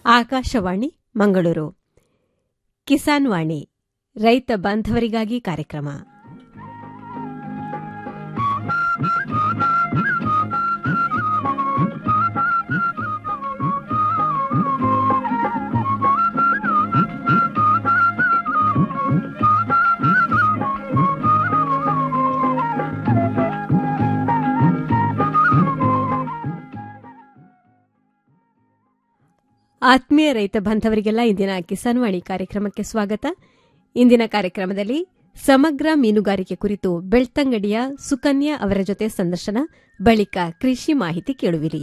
ಆಕಾಶವಾಣಿ ಮಂಗಳೂರು ಕಿಸಾನ್ ವಾಣಿ ರೈತ ಬಾಂಧವರಿಗಾಗಿ ಕಾರ್ಯಕ್ರಮ ಆತ್ಮೀಯ ರೈತ ಬಾಂಧವರಿಗೆಲ್ಲ ಇಂದಿನ ಕಿಸಾನ್ ವಾಣಿ ಕಾರ್ಯಕ್ರಮಕ್ಕೆ ಸ್ವಾಗತ ಇಂದಿನ ಕಾರ್ಯಕ್ರಮದಲ್ಲಿ ಸಮಗ್ರ ಮೀನುಗಾರಿಕೆ ಕುರಿತು ಬೆಳ್ತಂಗಡಿಯ ಸುಕನ್ಯಾ ಅವರ ಜೊತೆ ಸಂದರ್ಶನ ಬಳಿಕ ಕೃಷಿ ಮಾಹಿತಿ ಕೇಳುವಿರಿ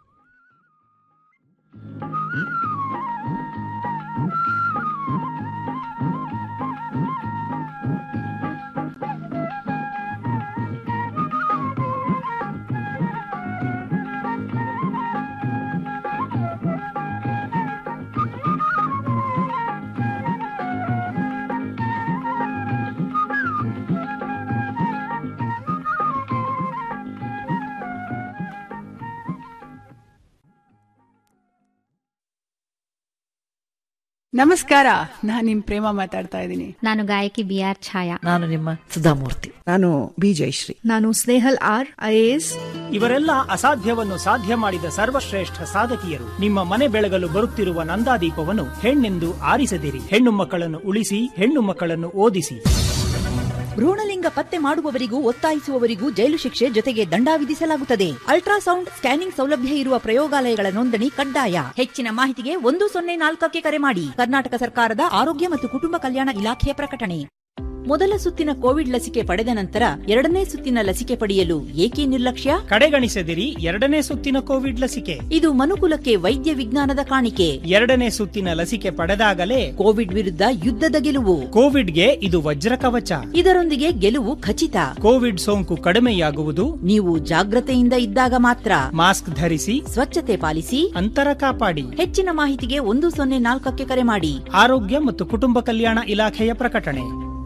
ನಮಸ್ಕಾರ ನಾನು ನಿಮ್ ಪ್ರೇಮ ಮಾತಾಡ್ತಾ ಇದ್ದೀನಿ ನಾನು ಗಾಯಕಿ ಬಿ ಆರ್ ಛಾಯಾ ನಾನು ನಿಮ್ಮ ಸುಧಾಮೂರ್ತಿ ನಾನು ಬಿ ಜಯಶ್ರೀ ನಾನು ಸ್ನೇಹಲ್ ಆರ್ ಐಎಎಸ್ ಇವರೆಲ್ಲ ಅಸಾಧ್ಯವನ್ನು ಸಾಧ್ಯ ಮಾಡಿದ ಸರ್ವಶ್ರೇಷ್ಠ ಸಾಧಕಿಯರು ನಿಮ್ಮ ಮನೆ ಬೆಳಗಲು ಬರುತ್ತಿರುವ ನಂದಾದೀಪವನ್ನು ಹೆಣ್ಣೆಂದು ಆರಿಸದಿರಿ ಹೆಣ್ಣು ಮಕ್ಕಳನ್ನು ಉಳಿಸಿ ಹೆಣ್ಣು ಮಕ್ಕಳನ್ನು ಓದಿಸಿ ಭ್ರೂಣಲಿಂಗ ಪತ್ತೆ ಮಾಡುವವರಿಗೂ ಒತ್ತಾಯಿಸುವವರಿಗೂ ಜೈಲು ಶಿಕ್ಷೆ ಜೊತೆಗೆ ದಂಡ ವಿಧಿಸಲಾಗುತ್ತದೆ ಅಲ್ಟ್ರಾಸೌಂಡ್ ಸ್ಕ್ಯಾನಿಂಗ್ ಸೌಲಭ್ಯ ಇರುವ ಪ್ರಯೋಗಾಲಯಗಳ ನೋಂದಣಿ ಕಡ್ಡಾಯ ಹೆಚ್ಚಿನ ಮಾಹಿತಿಗೆ ಒಂದು ಸೊನ್ನೆ ನಾಲ್ಕಕ್ಕೆ ಕರೆ ಮಾಡಿ ಕರ್ನಾಟಕ ಸರ್ಕಾರದ ಆರೋಗ್ಯ ಮತ್ತು ಕುಟುಂಬ ಕಲ್ಯಾಣ ಇಲಾಖೆಯ ಪ್ರಕಟಣೆ ಮೊದಲ ಸುತ್ತಿನ ಕೋವಿಡ್ ಲಸಿಕೆ ಪಡೆದ ನಂತರ ಎರಡನೇ ಸುತ್ತಿನ ಲಸಿಕೆ ಪಡೆಯಲು ಏಕೆ ನಿರ್ಲಕ್ಷ್ಯ ಕಡೆಗಣಿಸದಿರಿ ಎರಡನೇ ಸುತ್ತಿನ ಕೋವಿಡ್ ಲಸಿಕೆ ಇದು ಮನುಕುಲಕ್ಕೆ ವೈದ್ಯ ವಿಜ್ಞಾನದ ಕಾಣಿಕೆ ಎರಡನೇ ಸುತ್ತಿನ ಲಸಿಕೆ ಪಡೆದಾಗಲೇ ಕೋವಿಡ್ ವಿರುದ್ಧ ಯುದ್ಧದ ಗೆಲುವು ಕೋವಿಡ್ಗೆ ಇದು ವಜ್ರ ಕವಚ ಇದರೊಂದಿಗೆ ಗೆಲುವು ಖಚಿತ ಕೋವಿಡ್ ಸೋಂಕು ಕಡಿಮೆಯಾಗುವುದು ನೀವು ಜಾಗ್ರತೆಯಿಂದ ಇದ್ದಾಗ ಮಾತ್ರ ಮಾಸ್ಕ್ ಧರಿಸಿ ಸ್ವಚ್ಛತೆ ಪಾಲಿಸಿ ಅಂತರ ಕಾಪಾಡಿ ಹೆಚ್ಚಿನ ಮಾಹಿತಿಗೆ ಒಂದು ಸೊನ್ನೆ ನಾಲ್ಕಕ್ಕೆ ಕರೆ ಮಾಡಿ ಆರೋಗ್ಯ ಮತ್ತು ಕುಟುಂಬ ಕಲ್ಯಾಣ ಇಲಾಖೆಯ ಪ್ರಕಟಣೆ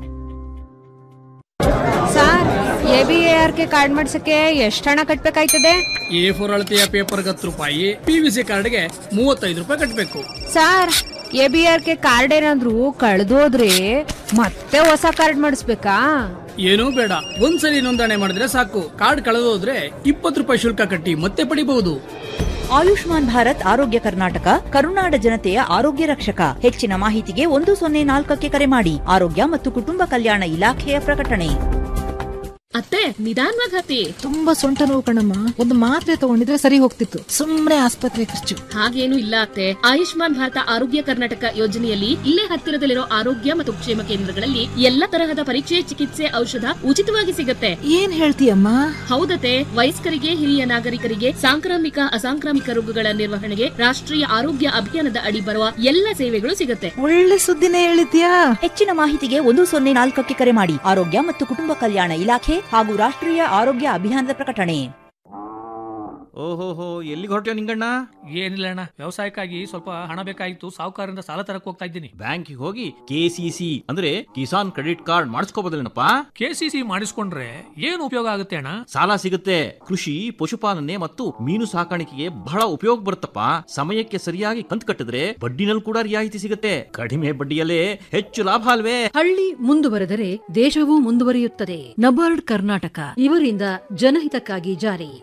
sir A B R K card ಮಾಡ್ಸಕ್ಕೆ ಎಷ್ಟು ಹಣ ಕಟ್ಬೇಕಾಯ್ತದೆ ಎ ಫೋರ್ ಅಳತೆಯ ಪೇಪರ್ಗೆ ಹತ್ತು ರೂಪಾಯಿ ಪಿ ವಿ ಸಿ ಕಾರ್ಡ್ಗೆ ಮೂವತ್ತೈದು ರೂಪಾಯಿ ಕಟ್ಟಬೇಕು sir A B R K card ಏನಾದ್ರು ಕಳ್ದೋದ್ರೆ ಮತ್ತೆ ಹೊಸ ಕಾರ್ಡ್ ಮಾಡಿಸ್ಬೇಕಾ ಏನೂ ಬೇಡ ಒಂದ್ಸಲಿ ನೋಂದಣಿ ಮಾಡಿದ್ರೆ ಸಾಕು ಕಾರ್ಡ್ ಕಳೆದೋದ್ರೆ ಇಪ್ಪತ್ತು ರೂಪಾಯಿ ಶುಲ್ಕ ಕಟ್ಟಿ ಮತ್ತೆ ಪಡಿಬಹುದು ಆಯುಷ್ಮಾನ್ ಭಾರತ್ ಆರೋಗ್ಯ ಕರ್ನಾಟಕ ಕರುನಾಡ ಜನತೆಯ ಆರೋಗ್ಯ ರಕ್ಷಕ ಹೆಚ್ಚಿನ ಮಾಹಿತಿಗೆ ಒಂದು ಸೊನ್ನೆ ನಾಲ್ಕಕ್ಕೆ ಕರೆ ಮಾಡಿ ಆರೋಗ್ಯ ಮತ್ತು ಕುಟುಂಬ ಕಲ್ಯಾಣ ಇಲಾಖೆಯ ಪ್ರಕಟಣೆ ಅತ್ತೆ ನಿಧಾನವಾಗಿ ಹತ್ತಿ ತುಂಬಾ ಸೊಂಟ ನೋವು ಕಣಮ್ಮ ಒಂದು ಮಾತ್ರೆ ತಗೊಂಡಿದ್ರೆ ಸರಿ ಹೋಗ್ತಿತ್ತು ಸುಮ್ನೆ ಆಸ್ಪತ್ರೆ ಖರ್ಚು ಹಾಗೇನು ಇಲ್ಲ ಅತ್ತೆ ಆಯುಷ್ಮಾನ್ ಭಾರತ ಆರೋಗ್ಯ ಕರ್ನಾಟಕ ಯೋಜನೆಯಲ್ಲಿ ಇಲ್ಲೇ ಹತ್ತಿರದಲ್ಲಿರೋ ಆರೋಗ್ಯ ಮತ್ತು ಕ್ಷೇಮ ಕೇಂದ್ರಗಳಲ್ಲಿ ಎಲ್ಲ ತರಹದ ಪರೀಕ್ಷೆ ಚಿಕಿತ್ಸೆ ಔಷಧ ಉಚಿತವಾಗಿ ಸಿಗುತ್ತೆ ಏನ್ ಹೇಳ್ತೀಯಮ್ಮ ಹೌದತೆ ವಯಸ್ಕರಿಗೆ ಹಿರಿಯ ನಾಗರಿಕರಿಗೆ ಸಾಂಕ್ರಾಮಿಕ ಅಸಾಂಕ್ರಾಮಿಕ ರೋಗಗಳ ನಿರ್ವಹಣೆಗೆ ರಾಷ್ಟ್ರೀಯ ಆರೋಗ್ಯ ಅಭಿಯಾನದ ಅಡಿ ಬರುವ ಎಲ್ಲ ಸೇವೆಗಳು ಸಿಗುತ್ತೆ ಒಳ್ಳೆ ಸುದ್ದಿನೇ ಹೇಳಿದ್ಯಾ ಹೆಚ್ಚಿನ ಮಾಹಿತಿಗೆ ಒಂದು ಸೊನ್ನೆ ನಾಲ್ಕಕ್ಕೆ ಕರೆ ಮಾಡಿ ಆರೋಗ್ಯ ಮತ್ತು ಕುಟುಂಬ ಕಲ್ಯಾಣ ಇಲಾಖೆ ಹಾಗೂ ರಾಷ್ಟ್ರೀಯ ಆರೋಗ್ಯ ಅಭಿಯಾನದ ಪ್ರಕಟಣೆ ಓಹೋಹೋ ಎಲ್ಲಿಗೆ ಹೊರಟ್ಯೋ ನಿಂಗಣ್ಣ ಏನಿಲ್ಲ ಅಣ್ಣ ವ್ಯವಸಾಯಕ್ಕಾಗಿ ಸ್ವಲ್ಪ ಹಣ ಬೇಕಾಗಿತ್ತು ಸಾಹುಕಾರರಿಂದ ಸಾಲ ತರಕ್ ಹೋಗ್ತಾ ಇದ್ದೀನಿ ಬ್ಯಾಂಕಿಗೆ ಹೋಗಿ ಕೆಸಿಸಿ ಅಂದ್ರೆ ಕಿಸಾನ್ ಕ್ರೆಡಿಟ್ ಕಾರ್ಡ್ ಮಾಡಿಸ್ಕೋಬೋದಲ್ಲೇನಪ್ಪ ಕೆಸಿಸಿ ಮಾಡಿಸ್ಕೊಂಡ್ರೆ ಏನು ಉಪಯೋಗ ಆಗುತ್ತೆ ಅಣ್ಣ ಸಾಲ ಸಿಗುತ್ತೆ ಕೃಷಿ ಪಶುಪಾಲನೆ ಮತ್ತು ಮೀನು ಸಾಕಾಣಿಕೆಗೆ ಬಹಳ ಉಪಯೋಗ ಬರುತ್ತಪ್ಪ ಸಮಯಕ್ಕೆ ಸರಿಯಾಗಿ ಕಂತು ಕಟ್ಟಿದ್ರೆ ಬಡ್ಡಿನಲ್ಲಿ ಕೂಡ ರಿಯಾಯಿತಿ ಸಿಗುತ್ತೆ ಕಡಿಮೆ ಬಡ್ಡಿಯಲ್ಲೇ ಹೆಚ್ಚು ಲಾಭ ಅಲ್ವೇ ಹಳ್ಳಿ ಮುಂದುವರೆದರೆ ದೇಶವೂ ಮುಂದುವರಿಯುತ್ತದೆ ನಬಾರ್ಡ್ ಕರ್ನಾಟಕ ಇವರಿಂದ ಜನಹಿತಕ್ಕಾಗಿ ಜಾರಿ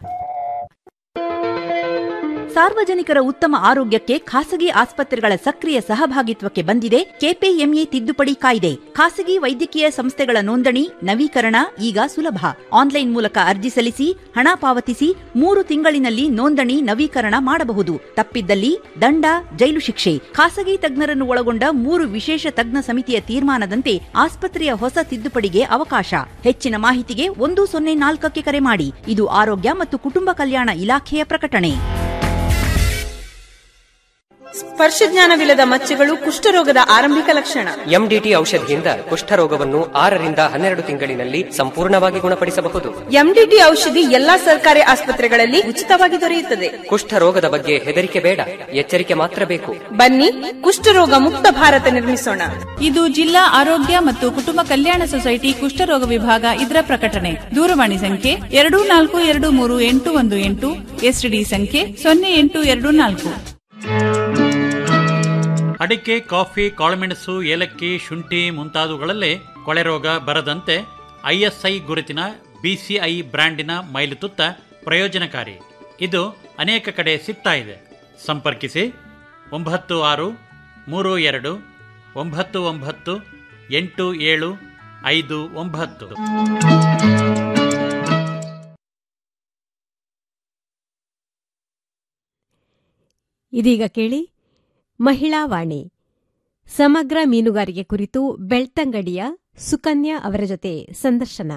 ಸಾರ್ವಜನಿಕರ ಉತ್ತಮ ಆರೋಗ್ಯಕ್ಕೆ ಖಾಸಗಿ ಆಸ್ಪತ್ರೆಗಳ ಸಕ್ರಿಯ ಸಹಭಾಗಿತ್ವಕ್ಕೆ ಬಂದಿದೆ ಕೆಪಿಎಂಇ ತಿದ್ದುಪಡಿ ಕಾಯ್ದೆ ಖಾಸಗಿ ವೈದ್ಯಕೀಯ ಸಂಸ್ಥೆಗಳ ನೋಂದಣಿ ನವೀಕರಣ ಈಗ ಸುಲಭ ಆನ್ಲೈನ್ ಮೂಲಕ ಅರ್ಜಿ ಸಲ್ಲಿಸಿ ಹಣ ಪಾವತಿಸಿ ಮೂರು ತಿಂಗಳಿನಲ್ಲಿ ನೋಂದಣಿ ನವೀಕರಣ ಮಾಡಬಹುದು ತಪ್ಪಿದ್ದಲ್ಲಿ ದಂಡ ಜೈಲು ಶಿಕ್ಷೆ ಖಾಸಗಿ ತಜ್ಞರನ್ನು ಒಳಗೊಂಡ ಮೂರು ವಿಶೇಷ ತಜ್ಞ ಸಮಿತಿಯ ತೀರ್ಮಾನದಂತೆ ಆಸ್ಪತ್ರೆಯ ಹೊಸ ತಿದ್ದುಪಡಿಗೆ ಅವಕಾಶ ಹೆಚ್ಚಿನ ಮಾಹಿತಿಗೆ ಒಂದು ಸೊನ್ನೆ ನಾಲ್ಕಕ್ಕೆ ಕರೆ ಮಾಡಿ ಇದು ಆರೋಗ್ಯ ಮತ್ತು ಕುಟುಂಬ ಕಲ್ಯಾಣ ಇಲಾಖೆಯ ಪ್ರಕಟಣೆ ಸ್ಪರ್ಶಜ್ಞಾನವಿಲ್ಲದ ಮಚ್ಚೆಗಳು ಕುಷ್ಠರೋಗದ ಆರಂಭಿಕ ಲಕ್ಷಣ ಎಂಡಿಟಿ ಔಷಧಿಯಿಂದ ಕುಷ್ಠರೋಗವನ್ನು ಆರರಿಂದ ಹನ್ನೆರಡು ತಿಂಗಳಿನಲ್ಲಿ ಸಂಪೂರ್ಣವಾಗಿ ಗುಣಪಡಿಸಬಹುದು ಎಂಡಿಟಿ ಔಷಧಿ ಎಲ್ಲಾ ಸರ್ಕಾರಿ ಆಸ್ಪತ್ರೆಗಳಲ್ಲಿ ಉಚಿತವಾಗಿ ದೊರೆಯುತ್ತದೆ ಕುಷ್ಠರೋಗದ ಬಗ್ಗೆ ಹೆದರಿಕೆ ಬೇಡ ಎಚ್ಚರಿಕೆ ಮಾತ್ರ ಬೇಕು ಬನ್ನಿ ಕುಷ್ಠರೋಗ ಮುಕ್ತ ಭಾರತ ನಿರ್ಮಿಸೋಣ ಇದು ಜಿಲ್ಲಾ ಆರೋಗ್ಯ ಮತ್ತು ಕುಟುಂಬ ಕಲ್ಯಾಣ ಸೊಸೈಟಿ ಕುಷ್ಠರೋಗ ವಿಭಾಗ ಇದರ ಪ್ರಕಟಣೆ ದೂರವಾಣಿ ಸಂಖ್ಯೆ ಎರಡು ನಾಲ್ಕು ಎರಡು ಮೂರು ಎಂಟು ಒಂದು ಎಂಟು ಎಸ್ಟಿಡಿ ಸಂಖ್ಯೆ ಸೊನ್ನೆ ಎಂಟು ಎರಡು ನಾಲ್ಕು ಅಡಿಕೆ ಕಾಫಿ ಕಾಳುಮೆಣಸು ಏಲಕ್ಕಿ ಶುಂಠಿ ಮುಂತಾದವುಗಳಲ್ಲೇ ಕೊಳೆ ರೋಗ ಬರದಂತೆ ಐಎಸ್ಐ ಗುರುತಿನ ಬಿಸಿಐ ಬ್ರ್ಯಾಂಡಿನ ಮೈಲುತುತ್ತ ಪ್ರಯೋಜನಕಾರಿ ಇದು ಅನೇಕ ಕಡೆ ಸಿಗ್ತಾ ಇದೆ ಸಂಪರ್ಕಿಸಿ ಒಂಬತ್ತು ಆರು ಮೂರು ಎರಡು ಒಂಬತ್ತು ಒಂಬತ್ತು ಎಂಟು ಏಳು ಐದು ಒಂಬತ್ತು ಇದೀಗ ಕೇಳಿ ಮಹಿಳಾ ವಾಣಿ ಸಮಗ್ರ ಮೀನುಗಾರಿಕೆ ಕುರಿತು ಬೆಳ್ತಂಗಡಿಯ ಸುಕನ್ಯಾ ಅವರ ಜೊತೆ ಸಂದರ್ಶನ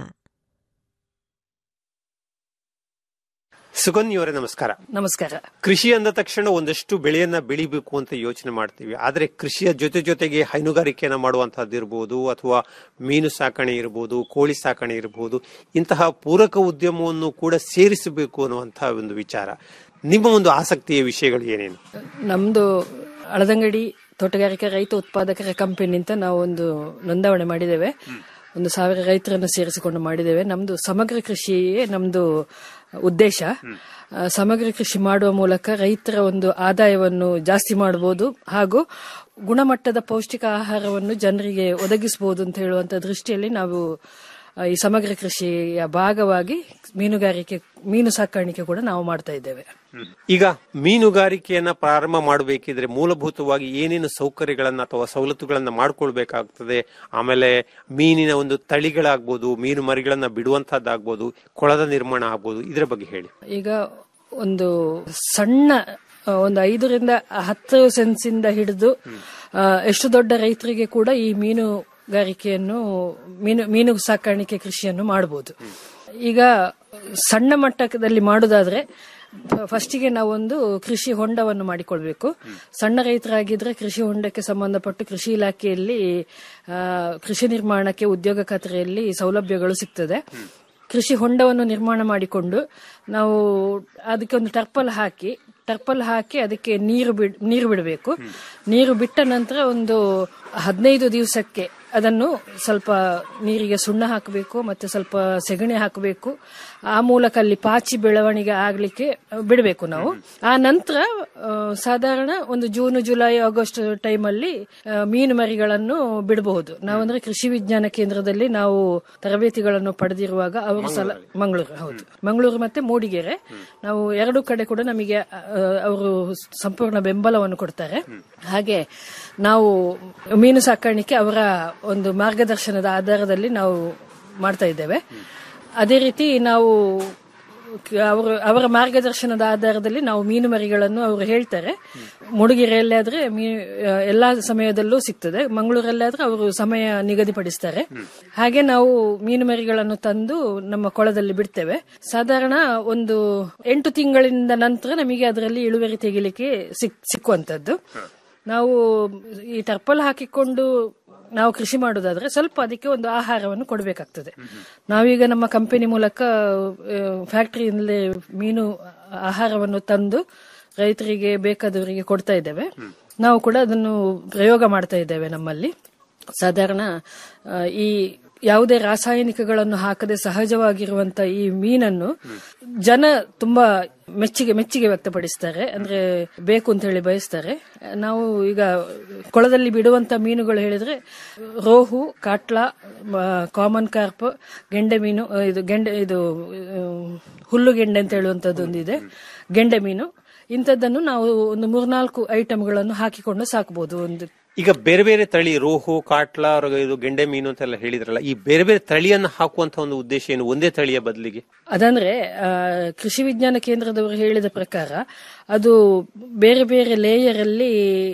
ಸುಗನ್ಯವರೇ ನಮಸ್ಕಾರ ನಮಸ್ಕಾರ ಕೃಷಿ ಅಂದ ತಕ್ಷಣ ಒಂದಷ್ಟು ಬೆಳೆಯನ್ನ ಬೆಳಿಬೇಕು ಅಂತ ಯೋಚನೆ ಮಾಡ್ತೀವಿ ಆದ್ರೆ ಕೃಷಿಯ ಜೊತೆ ಜೊತೆಗೆ ಹೈನುಗಾರಿಕೆಯನ್ನ ಮಾಡುವಂತಹದ್ದು ಇರಬಹುದು ಅಥವಾ ಮೀನು ಸಾಕಣೆ ಇರಬಹುದು ಕೋಳಿ ಸಾಕಣೆ ಇರಬಹುದು ಇಂತಹ ಪೂರಕ ಉದ್ಯಮವನ್ನು ಕೂಡ ಸೇರಿಸಬೇಕು ಅನ್ನುವಂತಹ ಒಂದು ವಿಚಾರ ನಿಮ್ಮ ಒಂದು ಆಸಕ್ತಿಯ ವಿಷಯಗಳು ಏನೇನು ನಮ್ದು ಅಳದಂಗಡಿ ತೋಟಗಾರಿಕಾ ರೈತ ಉತ್ಪಾದಕರ ಕಂಪನಿ ಅಂತ ನಾವು ಒಂದು ನೋಂದಾವಣೆ ಮಾಡಿದ್ದೇವೆ ಒಂದು ಸಾವಿರ ರೈತರನ್ನು ಸೇರಿಸಿಕೊಂಡು ಮಾಡಿದ್ದೇವೆ ನಮ್ದು ಸಮಗ್ರ ಕೃಷಿಯೇ ನಮ್ದು ಉದ್ದೇಶ ಆ, ಸಮಗ್ರ ಕೃಷಿ ಮಾಡುವ ಮೂಲಕ ರೈತರ ಒಂದು ಆದಾಯವನ್ನು ಜಾಸ್ತಿ ಮಾಡಬಹುದು ಹಾಗೂ ಗುಣಮಟ್ಟದ ಪೌಷ್ಟಿಕ ಆಹಾರವನ್ನು ಜನರಿಗೆ ಒದಗಿಸಬಹುದು ಅಂತ ಹೇಳುವಂತ ದೃಷ್ಟಿಯಲ್ಲಿ ನಾವು ಆ, ಈ ಸಮಗ್ರ ಕೃಷಿಯ ಭಾಗವಾಗಿ ಮೀನುಗಾರಿಕೆ ಮೀನು ಸಾಕಾಣಿಕೆ ಕೂಡ ನಾವು ಮಾಡ್ತಾ ಇದ್ದೇವೆ ಈಗ ಮೀನುಗಾರಿಕೆಯನ್ನ ಪ್ರಾರಂಭ ಮಾಡಬೇಕಿದ್ರೆ ಮೂಲಭೂತವಾಗಿ ಏನೇನು ಸೌಕರ್ಯಗಳನ್ನ ಅಥವಾ ಸವಲತ್ತುಗಳನ್ನ ಮಾಡ್ಕೊಳ್ಬೇಕಾಗ್ತದೆ ಆಮೇಲೆ ಮೀನಿನ ಒಂದು ತಳಿಗಳಾಗ್ಬೋದು ಮೀನು ಮರಿಗಳನ್ನ ಬಿಡುವಂತಹದ್ದಾಗ್ಬೋದು ಕೊಳದ ನಿರ್ಮಾಣ ಆಗ್ಬೋದು ಇದರ ಬಗ್ಗೆ ಹೇಳಿ ಈಗ ಒಂದು ಸಣ್ಣ ಆ, ಒಂದು ಐದರಿಂದ ಹತ್ತು ಸೆನ್ಸಿಂದ ಹಿಡಿದು ಆ, ಎಷ್ಟು ದೊಡ್ಡ ರೈತರಿಗೆ ಕೂಡ ಈ ಮೀನುಗಾರಿಕೆಯನ್ನು ಮೀನು ಮೀನು ಸಾಕಾಣಿಕೆ ಕೃಷಿಯನ್ನು ಮಾಡಬಹುದು ಈಗ ಸಣ್ಣ ಮಟ್ಟದಲ್ಲಿ ಮಾಡುದಾದ್ರೆ ಫಸ್ಟಿಗೆ ನಾವೊಂದು ಕೃಷಿ ಹೊಂಡವನ್ನು ಮಾಡಿಕೊಳ್ಬೇಕು ಸಣ್ಣ ರೈತರಾಗಿದ್ರೆ ಕೃಷಿ ಹೊಂಡಕ್ಕೆ ಸಂಬಂಧಪಟ್ಟು ಕೃಷಿ ಇಲಾಖೆಯಲ್ಲಿ ಆ, ಕೃಷಿ ನಿರ್ಮಾಣಕ್ಕೆ ಉದ್ಯೋಗ ಖಾತ್ರಿಯಲ್ಲಿ ಸೌಲಭ್ಯಗಳು ಸಿಗ್ತದೆ ಕೃಷಿ ಹೊಂಡವನ್ನು ನಿರ್ಮಾಣ ಮಾಡಿಕೊಂಡು ನಾವು ಅದಕ್ಕೆ ಒಂದು ಟರ್ಪಲ್ ಹಾಕಿ ಟರ್ಪಲ್ ಹಾಕಿ ಅದಕ್ಕೆ ನೀರು ಬಿಡ್ ನೀರು ಬಿಡಬೇಕು ನೀರು ಬಿಟ್ಟ ನಂತರ ಒಂದು ಹದಿನೈದು ದಿವಸಕ್ಕೆ ಅದನ್ನು ಸ್ವಲ್ಪ ನೀರಿಗೆ ಸುಣ್ಣ ಹಾಕಬೇಕು ಮತ್ತೆ ಸ್ವಲ್ಪ ಸೆಗಣಿ ಹಾಕಬೇಕು ಆ ಮೂಲಕ ಅಲ್ಲಿ ಪಾಚಿ ಬೆಳವಣಿಗೆ ಆಗ್ಲಿಕ್ಕೆ ಬಿಡಬೇಕು ನಾವು ಆ ನಂತರ ಆ, ಸಾಧಾರಣ ಒಂದು ಜೂನ್ ಜುಲೈ ಆಗಸ್ಟ್ ಟೈಮಲ್ಲಿ ಆ, ಮೀನು ಮರಿಗಳನ್ನು ಬಿಡಬಹುದು ನಾವಂದ್ರೆ ಕೃಷಿ ವಿಜ್ಞಾನ ಕೇಂದ್ರದಲ್ಲಿ ನಾವು ತರಬೇತಿಗಳನ್ನು ಪಡೆದಿರುವಾಗ ಅವರು ಸಲ ಮಂಗಳೂರು ಹೌದು ಮಂಗಳೂರು ಮತ್ತೆ ಮೂಡಿಗೆರೆ ನಾವು ಎರಡು ಕಡೆ ಕೂಡ ನಮಗೆ ಅವರು ಸಂಪೂರ್ಣ ಬೆಂಬಲವನ್ನು ಕೊಡ್ತಾರೆ ಹಾಗೆ ನಾವು ಮೀನು ಸಾಕಾಣಿಕೆ ಅವರ ಒಂದು ಮಾರ್ಗದರ್ಶನದ ಆಧಾರದಲ್ಲಿ ನಾವು ಮಾಡ್ತಾ ಇದ್ದೇವೆ ಅದೇ ರೀತಿ ನಾವು ಅವರು ಅವರ ಮಾರ್ಗದರ್ಶನದ ಆಧಾರದಲ್ಲಿ ನಾವು ಮೀನು ಮರಿಗಳನ್ನು ಅವರು ಹೇಳ್ತಾರೆ ಮೂಡಿಗೆರೆಯಲ್ಲಿ ಆದ್ರೆ ಮೀ ಎಲ್ಲಾ ಸಮಯದಲ್ಲೂ ಸಿಗ್ತದೆ ಮಂಗಳೂರಲ್ಲಿ ಆದ್ರೆ ಅವರು ಸಮಯ ನಿಗದಿಪಡಿಸ್ತಾರೆ ಹಾಗೆ ನಾವು ಮೀನು ಮರಿಗಳನ್ನು ತಂದು ನಮ್ಮ ಕೊಳದಲ್ಲಿ ಬಿಡ್ತೇವೆ ಸಾಧಾರಣ ಒಂದು ಎಂಟು ತಿಂಗಳಿಂದ ನಂತರ ನಮಗೆ ಅದರಲ್ಲಿ ಇಳುವರಿ ತೆಗಿಲಿಕ್ಕೆ ಸಿಕ್ ಸಿಕ್ಕುವಂತದ್ದು ನಾವು ಈ ಟರ್ಪಲ್ ಹಾಕಿಕೊಂಡು ನಾವು ಕೃಷಿ ಮಾಡೋದಾದ್ರೆ ಸ್ವಲ್ಪ ಅದಕ್ಕೆ ಒಂದು ಆಹಾರವನ್ನು ಕೊಡಬೇಕಾಗ್ತದೆ ನಾವೀಗ ನಮ್ಮ ಕಂಪನಿ ಮೂಲಕ ಫ್ಯಾಕ್ಟರಿಯಿಂದಲೇ ಮೀನು ಆಹಾರವನ್ನು ತಂದು ರೈತರಿಗೆ ಬೇಕಾದವರಿಗೆ ಕೊಡ್ತಾ ಇದ್ದೇವೆ ನಾವು ಕೂಡ ಅದನ್ನು ಪ್ರಯೋಗ ಮಾಡ್ತಾ ಇದ್ದೇವೆ ನಮ್ಮಲ್ಲಿ ಸಾಧಾರಣ ಆ, ಈ ಯಾವುದೇ ರಾಸಾಯನಿಕಗಳನ್ನು ಹಾಕದೆ ಸಹಜವಾಗಿರುವಂತ ಈ ಮೀನನ್ನು ಜನ ತುಂಬಾ ಮೆಚ್ಚುಗೆ ಮೆಚ್ಚುಗೆ ವ್ಯಕ್ತಪಡಿಸ್ತಾರೆ ಅಂದ್ರೆ ಬೇಕು ಅಂತ ಹೇಳಿ ಬಯಸ್ತಾರೆ ನಾವು ಈಗ ಕೊಳದಲ್ಲಿ ಬಿಡುವಂತ ಮೀನುಗಳು ಹೇಳಿದ್ರೆ ರೋಹು ಕಾಟ್ಲಾ ಕಾಮನ್ ಕಾರ್ಪ್ ಗೆಂಡೆ ಮೀನು ಆ, ಇದು ಗೆಂಡೆ ಇದು ಆ, ಹುಲ್ಲು ಗೆಂಡೆ ಅಂತ ಹೇಳುವಂತದ್ದು ಒಂದಿದೆ ಗೆಂಡೆ ಮೀನು ಇಂಥದ್ದನ್ನು ನಾವು ಒಂದು ಮೂರ್ನಾಲ್ಕು ಐಟಮ್ಗಳನ್ನು ಹಾಕಿಕೊಂಡು ಸಾಕಬಹುದು ಒಂದು ಈಗ ಬೇರೆ ಬೇರೆ ತಳಿ ರೋಹು ಕಾಟ್ಲಾ ರ- ಇದು ಗೆಂಡೆ ಮೀನು ಅಂತೆಲ್ಲ ಹೇಳಿದ್ರಲ್ಲ ಈ ಬೇರೆ ಬೇರೆ ತಳಿಯನ್ನ ಹಾಕುವಂತ ಒಂದು ಉದ್ದೇಶ ಏನು ಒಂದೇ ತಳಿಯ ಬದಲಿಗೆ ಅದಂದ್ರೆ ಆ, ಕೃಷಿ ವಿಜ್ಞಾನ ಕೇಂದ್ರದವರು ಹೇಳಿದ ಪ್ರಕಾರ ಅದು ಬೇರೆ ಬೇರೆ ಲೇಯರ್ ಅಲ್ಲಿ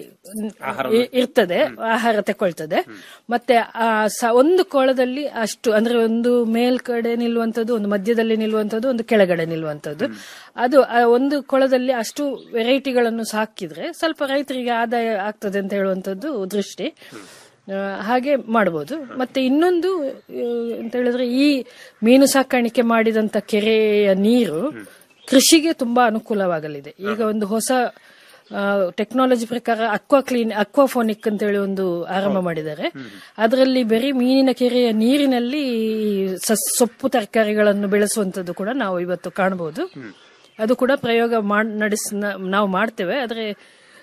ಇ- ಇರ್ತದೆ ಆಹಾರ ತಕೊಳ್ತದೆ ಮತ್ತೆ ಆ ಸ- ಒಂದು ಕೊಳದಲ್ಲಿ ಅಷ್ಟು ಅಂದ್ರೆ ಒಂದು ಮೇಲ್ಕಡೆ ನಿಲ್ಲುವಂತದ್ದು ಒಂದು ಮಧ್ಯದಲ್ಲಿ ನಿಲ್ಲುವಂತದ್ದು ಒಂದು ಕೆಳಗಡೆ ನಿಲ್ಲುವಂತದ್ದು ಅದು ಆ ಒಂದು ಕೊಳದಲ್ಲಿ ಅಷ್ಟು ವೆರೈಟಿಗಳನ್ನು ಸಾಕಿದ್ರೆ ಸ್ವಲ್ಪ ರೈತರಿಗೆ ಆದಾಯ ಆಗ್ತದೆ ಅಂತ ಹೇಳುವಂತದ್ದು ದೃಷ್ಟಿ ಆ, ಹಾಗೆ ಮಾಡಬಹುದು ಮತ್ತೆ ಇನ್ನೊಂದು ಆ, ಅಂತ ಹೇಳಿದ್ರೆ ಈ ಮೀನು ಸಾಕಾಣಿಕೆ ಮಾಡಿದಂತ ಕೆರೆಯ ನೀರು ಕೃಷಿಗೆ ತುಂಬಾ ಅನುಕೂಲವಾಗಲಿದೆ ಈಗ ಒಂದು ಹೊಸ ಟೆಕ್ನಾಲಜಿ ಪ್ರಕಾರ ಅಕ್ವಾ ಕ್ಲೀನ್ ಅಕ್ವಾಫೋನಿಕ್ ಅಂತ ಹೇಳಿ ಒಂದು ಆರಂಭ ಮಾಡಿದ್ದಾರೆ ಅದರಲ್ಲಿ ಬರೀ ಮೀನಿನ ಕೆರೆಯ ನೀರಿನಲ್ಲಿ ಸಸ್- ಸೊಪ್ಪು ತರಕಾರಿಗಳನ್ನು ಬೆಳೆಸುವಂತದ್ದು ಕೂಡ ನಾವು ಇವತ್ತು ಕಾಣಬಹುದು ಅದು ಕೂಡ ಪ್ರಯೋಗ ಮಾಡ್ ನಡೆಸ್ ನ- ನಾವು ಮಾಡ್ತೇವೆ ಆದ್ರೆ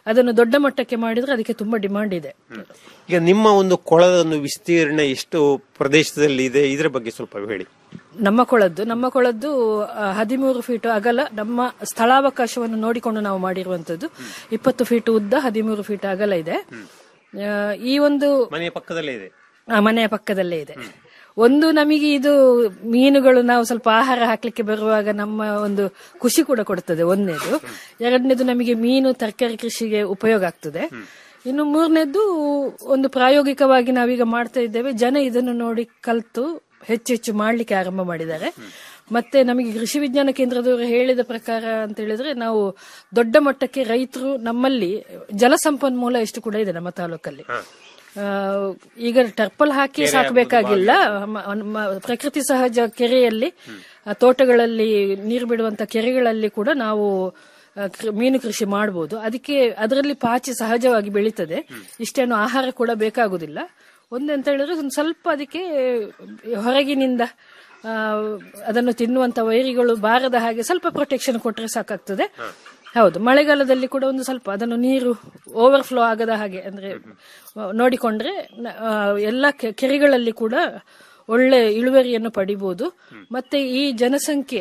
ಅದನ್ನು ದೊಡ್ಡ ಮಟ್ಟಕ್ಕೆ ಮಾಡಿದ್ರೆ ಅದಕ್ಕೆ ತುಂಬಾ ಡಿಮಾಂಡ್ ಇದೆ ಈಗ ನಿಮ್ಮ ಒಂದು ಕೊಳದ ಒಂದು ವಿಸ್ತೀರ್ಣ ಎಷ್ಟು ಪ್ರದೇಶದಲ್ಲಿ ಇದೆ ಇದರ ಬಗ್ಗೆ ಸ್ವಲ್ಪ ಹೇಳಿ ನಮ್ಮ ಕೊಳದ್ದು ನಮ್ಮ ಕೊಳದ್ದು ಆ, ಹದಿಮೂರು ಫೀಟ್ ಅಗಲ ನಮ್ಮ ಸ್ಥಳಾವಕಾಶವನ್ನು ನೋಡಿಕೊಂಡು ನಾವು ಮಾಡಿರುವಂತದ್ದು ಇಪ್ಪತ್ತು ಫೀಟ್ ಉದ್ದ ಹದಿಮೂರು ಫೀಟ್ ಅಗಲ ಇದೆ ಆ, ಈ ಒಂದು ಮನೆಯ ಪಕ್ಕದಲ್ಲೇ ಇದೆ ಆ, ಮನೆಯ ಪಕ್ಕದಲ್ಲೇ ಇದೆ ಒಂದು ನಮಗೆ ಇದು ಮೀನುಗಳು ನಾವು ಸ್ವಲ್ಪ ಆಹಾರ ಹಾಕ್ಲಿಕ್ಕೆ ಬರುವಾಗ ನಮ್ಮ ಒಂದು ಖುಷಿ ಕೂಡ ಕೊಡ್ತದೆ ಒಂದನೇದು ಎರಡನೇದು ನಮಗೆ ಮೀನು ತರಕಾರಿ ಕೃಷಿಗೆ ಉಪಯೋಗ ಆಗ್ತದೆ ಇನ್ನು ಮೂರನೇದು ಒಂದು ಪ್ರಾಯೋಗಿಕವಾಗಿ ನಾವೀಗ ಮಾಡ್ತಾ ಇದ್ದೇವೆ ಜನ ಇದನ್ನು ನೋಡಿ ಕಲ್ತು ಹೆಚ್ಚು ಹೆಚ್ಚು ಮಾಡ್ಲಿಕ್ಕೆ ಆರಂಭ ಮಾಡಿದ್ದಾರೆ ಮತ್ತೆ ನಮಗೆ ಕೃಷಿ ವಿಜ್ಞಾನ ಕೇಂದ್ರದವರು ಹೇಳಿದ ಪ್ರಕಾರ ಅಂತ ಹೇಳಿದ್ರೆ ನಾವು ದೊಡ್ಡ ಮಟ್ಟಕ್ಕೆ ರೈತರು ನಮ್ಮಲ್ಲಿ ಜಲಸಂಪನ್ಮೂಲ ಎಷ್ಟು ಕೂಡ ಇದೆ ನಮ್ಮ ತಾಲೂಕಲ್ಲಿ ಆ, ಈಗ ಟರ್ಪಲ್ ಹಾಕಿ ಸಾಕಬೇಕಾಗಿಲ್ಲ ಮ- ಮ- ಪ್ರಕೃತಿ ಸಹಜ ಕೆರೆಯಲ್ಲಿ ಆ, ತೋಟಗಳಲ್ಲಿ ನೀರು ಬಿಡುವಂತ ಕೆರೆಗಳಲ್ಲಿ ಕೂಡ ನಾವು ಆ, ಕೃ- ಮೀನು ಕೃಷಿ ಮಾಡಬಹುದು ಅದಕ್ಕೆ ಅದರಲ್ಲಿ ಪಾಚಿ ಸಹಜವಾಗಿ ಬೆಳೀತದೆ ಇಷ್ಟೇನು ಆಹಾರ ಕೂಡ ಬೇಕಾಗುದಿಲ್ಲ ಒಂದಂತ ಹೇಳಿದ್ರೆ ಒಂದು ಸ್ವಲ್ಪ ಅದಕ್ಕೆ ಹೊರಗಿನಿಂದ ಆ, ಅದನ್ನು ತಿನ್ನುವಂತ ವೈರಿಗಳು ಬಾರದ ಹಾಗೆ ಸ್ವಲ್ಪ ಪ್ರೊಟೆಕ್ಷನ್ ಕೊಟ್ಟರೆ ಸಾಕಾಗ್ತದೆ ಹೌದು ಮಳೆಗಾಲದಲ್ಲಿ ಕೂಡ ಒಂದು ಸ್ವಲ್ಪ ಅದನ್ನು ನೀರು ಓವರ್ಫ್ಲೋ ಆಗದ ಹಾಗೆ ಅಂದ್ರೆ ಆ, ನೋಡಿಕೊಂಡ್ರೆ ನ- ಆ, ಎಲ್ಲ ಕೆ- ಕೆರೆಗಳಲ್ಲಿ ಕೂಡ ಒಳ್ಳೆ ಇಳುವರಿಯನ್ನು ಪಡಿಬಹುದು ಮತ್ತೆ ಈ ಜನಸಂಖ್ಯೆ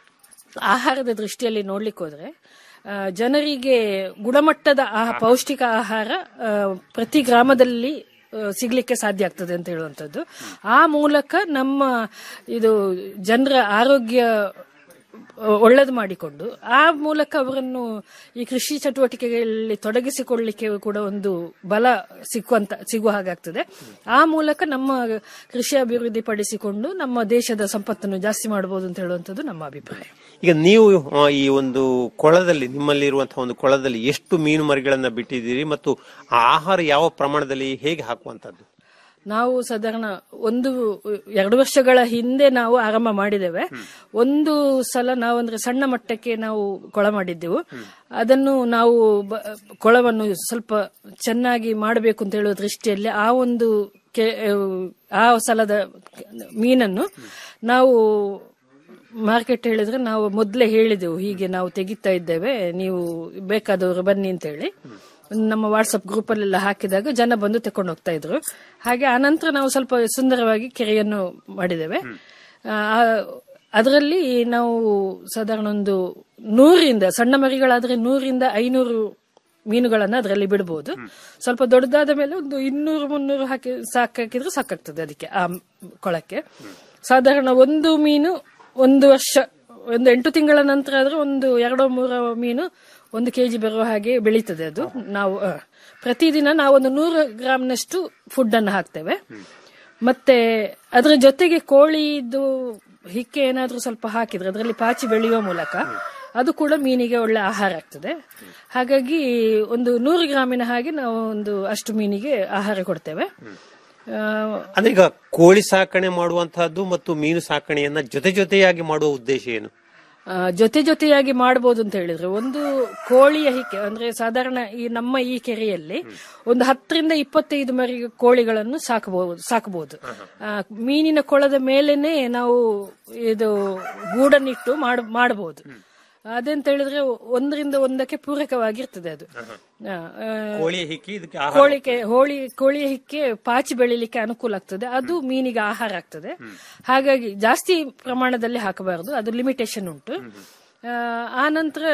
ಆಹಾರದ ದೃಷ್ಟಿಯಲ್ಲಿ ನೋಡ್ಲಿಕ್ಕೆ ಹೋದ್ರೆ ಆ, ಜನರಿಗೆ ಗುಣಮಟ್ಟದ ಆಹ- ಪೌಷ್ಟಿಕ ಆಹಾರ ಆ, ಪ್ರತಿ ಗ್ರಾಮದಲ್ಲಿ ಆ, ಸಿಗ್ಲಿಕ್ಕೆ ಸಾಧ್ಯ ಆಗ್ತದೆ ಅಂತ ಹೇಳುವಂಥದ್ದು ಆ ಮೂಲಕ ನಮ್ಮ ಇದು ಜನರ ಆರೋಗ್ಯ ಒಳ್ಳೇದು ಮಾಡಿಕೊಂಡು ಆ ಮೂಲಕ ಅವರನ್ನು ಈ ಕೃಷಿ ಚಟುವಟಿಕೆಗಳಲ್ಲಿ ತೊಡಗಿಸಿಕೊಳ್ಳಿಕ್ಕೆ ಕೂಡ ಒಂದು ಬಲ ಸಿಕ್ಕುವಂತ ಸಿಗುವ ಹಾಗಾಗ್ತದೆ ಆ ಮೂಲಕ ನಮ್ಮ ಕೃಷಿ ಅಭಿವೃದ್ಧಿ ಪಡಿಸಿಕೊಂಡು ನಮ್ಮ ದೇಶದ ಸಂಪತ್ತನ್ನು ಜಾಸ್ತಿ ಮಾಡಬಹುದು ಅಂತ ಹೇಳುವಂಥದ್ದು ನಮ್ಮ ಅಭಿಪ್ರಾಯ ಈಗ ನೀವು ಆ, ಈ ಒಂದು ಕೊಳದಲ್ಲಿ ನಿಮ್ಮಲ್ಲಿ ಇರುವಂತಹ ಒಂದು ಕೊಳದಲ್ಲಿ ಎಷ್ಟು ಮೀನು ಮರಿಗಳನ್ನ ಬಿಟ್ಟಿದ್ದೀರಿ ಮತ್ತು ಆ ಆಹಾರ ಯಾವ ಪ್ರಮಾಣದಲ್ಲಿ ಹೇಗೆ ಹಾಕುವಂತದ್ದು ನಾವು ಸಾಧಾರಣ ಒಂದು ಎರಡು ವರ್ಷಗಳ ಹಿಂದೆ ನಾವು ಆರಂಭ ಮಾಡಿದ್ದೇವೆ ಒಂದು ಸಲ ನಾವು ಅಂದ್ರೆ ಸಣ್ಣ ಮಟ್ಟಕ್ಕೆ ನಾವು ಕೊಳ ಮಾಡಿದ್ದೆವು ಅದನ್ನು ನಾವು ಬ- ಕೊಳವನ್ನು ಸ್ವಲ್ಪ ಚೆನ್ನಾಗಿ ಮಾಡಬೇಕು ಅಂತ ಹೇಳುವ ದೃಷ್ಟಿಯಲ್ಲಿ ಆ ಒಂದು ಕೆ- ಆ ಸಲದ ಮೀನನ್ನು ನಾವು ಮಾರ್ಕೆಟ್ ಹೇಳಿದ್ರೆ ನಾವು ಮೊದಲೇ ಹೇಳಿದೆವು ಹೀಗೆ ನಾವು ತೆಗಿತಾ ಇದ್ದೇವೆ ನೀವು ಬೇಕಾದವರು ಬನ್ನಿ ಅಂತ ಹೇಳಿ ನಮ್ಮ ವಾಟ್ಸಪ್ ಗ್ರೂಪ್ ಅಲ್ಲೆಲ್ಲ ಹಾಕಿದಾಗ ಜನ ಬಂದು ತಕೊಂಡು ಹೋಗ್ತಾ ಇದ್ರು ಹಾಗೆ ಆನಂತರ ನಾವು ಸ್ವಲ್ಪ ಸುಂದರವಾಗಿ ಕೆರೆಯನ್ನು ಮಾಡಿದ್ದೇವೆ ಅದರಲ್ಲಿ ನಾವು ಸಾಧಾರಣ ಒಂದು ನೂರಿಂದ ಸಣ್ಣ ಮರಿಗಳಾದ್ರೆ ನೂರಿಂದ ಐನೂರು ಮೀನುಗಳನ್ನ ಅದರಲ್ಲಿ ಬಿಡಬಹುದು ಸ್ವಲ್ಪ ದೊಡ್ಡದಾದ ಮೇಲೆ ಒಂದು ಇನ್ನೂರು ಮುನ್ನೂರು ಹಾಕಿ ಸಾಕಾಕಿದ್ರೆ ಸಾಕಾಗ್ತದೆ ಅದಕ್ಕೆ ಆ ಕೊಳಕ್ಕೆ ಸಾಧಾರಣ ಒಂದು ಮೀನು ಒಂದು ವರ್ಷ ಒಂದು ಎಂಟು ತಿಂಗಳ ನಂತರ ಆದ್ರೆ ಒಂದು ಎರಡೋ ಮೂರೋ ಮೀನು ಒಂದು ಕೆಜಿ ಬರುವ ಹಾಗೆ ಬೆಳೀತದೆ ಅದು ನಾವು ಆ, ಪ್ರತಿದಿನ ನಾವು ಒಂದು ನೂರು ಗ್ರಾಮ್ನಷ್ಟು ಫುಡ್ ಅನ್ನು ಹಾಕ್ತೇವೆ ಮತ್ತೆ ಅದರ ಜೊತೆಗೆ ಕೋಳಿದು ಹಿಕ್ಕೆ ಏನಾದ್ರೂ ಸ್ವಲ್ಪ ಹಾಕಿದ್ರೆ ಅದರಲ್ಲಿ ಪಾಚಿ ಬೆಳೆಯುವ ಮೂಲಕ ಅದು ಕೂಡ ಮೀನಿಗೆ ಒಳ್ಳೆ ಆಹಾರ ಆಗ್ತದೆ ಹಾಗಾಗಿ ಒಂದು ನೂರು ಗ್ರಾಮಿನ ಹಾಗೆ ನಾವು ಒಂದು ಅಷ್ಟು ಮೀನಿಗೆ ಆಹಾರ ಕೊಡ್ತೇವೆ ಆ, ಅಂದ್ರೆ ಈಗ ಕೋಳಿ ಸಾಕಣೆ ಮಾಡುವಂತಹದ್ದು ಮತ್ತು ಮೀನು ಸಾಕಣೆಯನ್ನ ಜೊತೆ ಜೊತೆಯಾಗಿ ಮಾಡುವ ಉದ್ದೇಶ ಏನು ಆ, ಜೊತೆ ಜೊತೆಯಾಗಿ ಮಾಡಬಹುದು ಅಂತ ಹೇಳಿದ್ರೆ ಒಂದು ಕೋಳಿಯ ಹಿಕ್ಕೆ ಅಂದ್ರೆ ಸಾಧಾರಣ ಈ ನಮ್ಮ ಈ ಕೆರೆಯಲ್ಲಿ ಒಂದು ಹತ್ತರಿಂದ ಇಪ್ಪತ್ತೈದು ಮರಿ ಕೋಳಿಗಳನ್ನು ಸಾಕಬಹುದು ಸಾಕಬಹುದು ಆ, ಮೀನಿನ ಕೊಳದ ಮೇಲೆನೆ ನಾವು ಇದು ಗೂಡನ್ನಿಟ್ಟು ಮಾಡ ಮಾಡಬಹುದು ಅದೆಂತ ಹೇಳಿದ್ರೆ ಒಂದರಿಂದ ಒಂದಕ್ಕೆ ಪೂರಕವಾಗಿರ್ತದೆ ಅದು ಆ, ಆ, ಕೋಳಿಯ ಹಿಕ್ಕಿ ಇದಕ್ಕೆ ಆಹಾರ ಕೋಳಿಗೆ ಹೋಳಿ ಕೋಳಿಯ ಹಿಕ್ಕೆ ಪಾಚಿ ಬೆಳಿಲಿಕ್ಕೆ ಅನುಕೂಲ ಆಗ್ತದೆ ಅದು ಮೀನಿಗೆ ಆಹಾರ ಆಗ್ತದೆ ಹಾಗಾಗಿ ಜಾಸ್ತಿ ಪ್ರಮಾಣದಲ್ಲಿ ಹಾಕಬಾರದು ಅದು ಲಿಮಿಟೇಷನ್ ಉಂಟು ಆ, ಆ ನಂತರ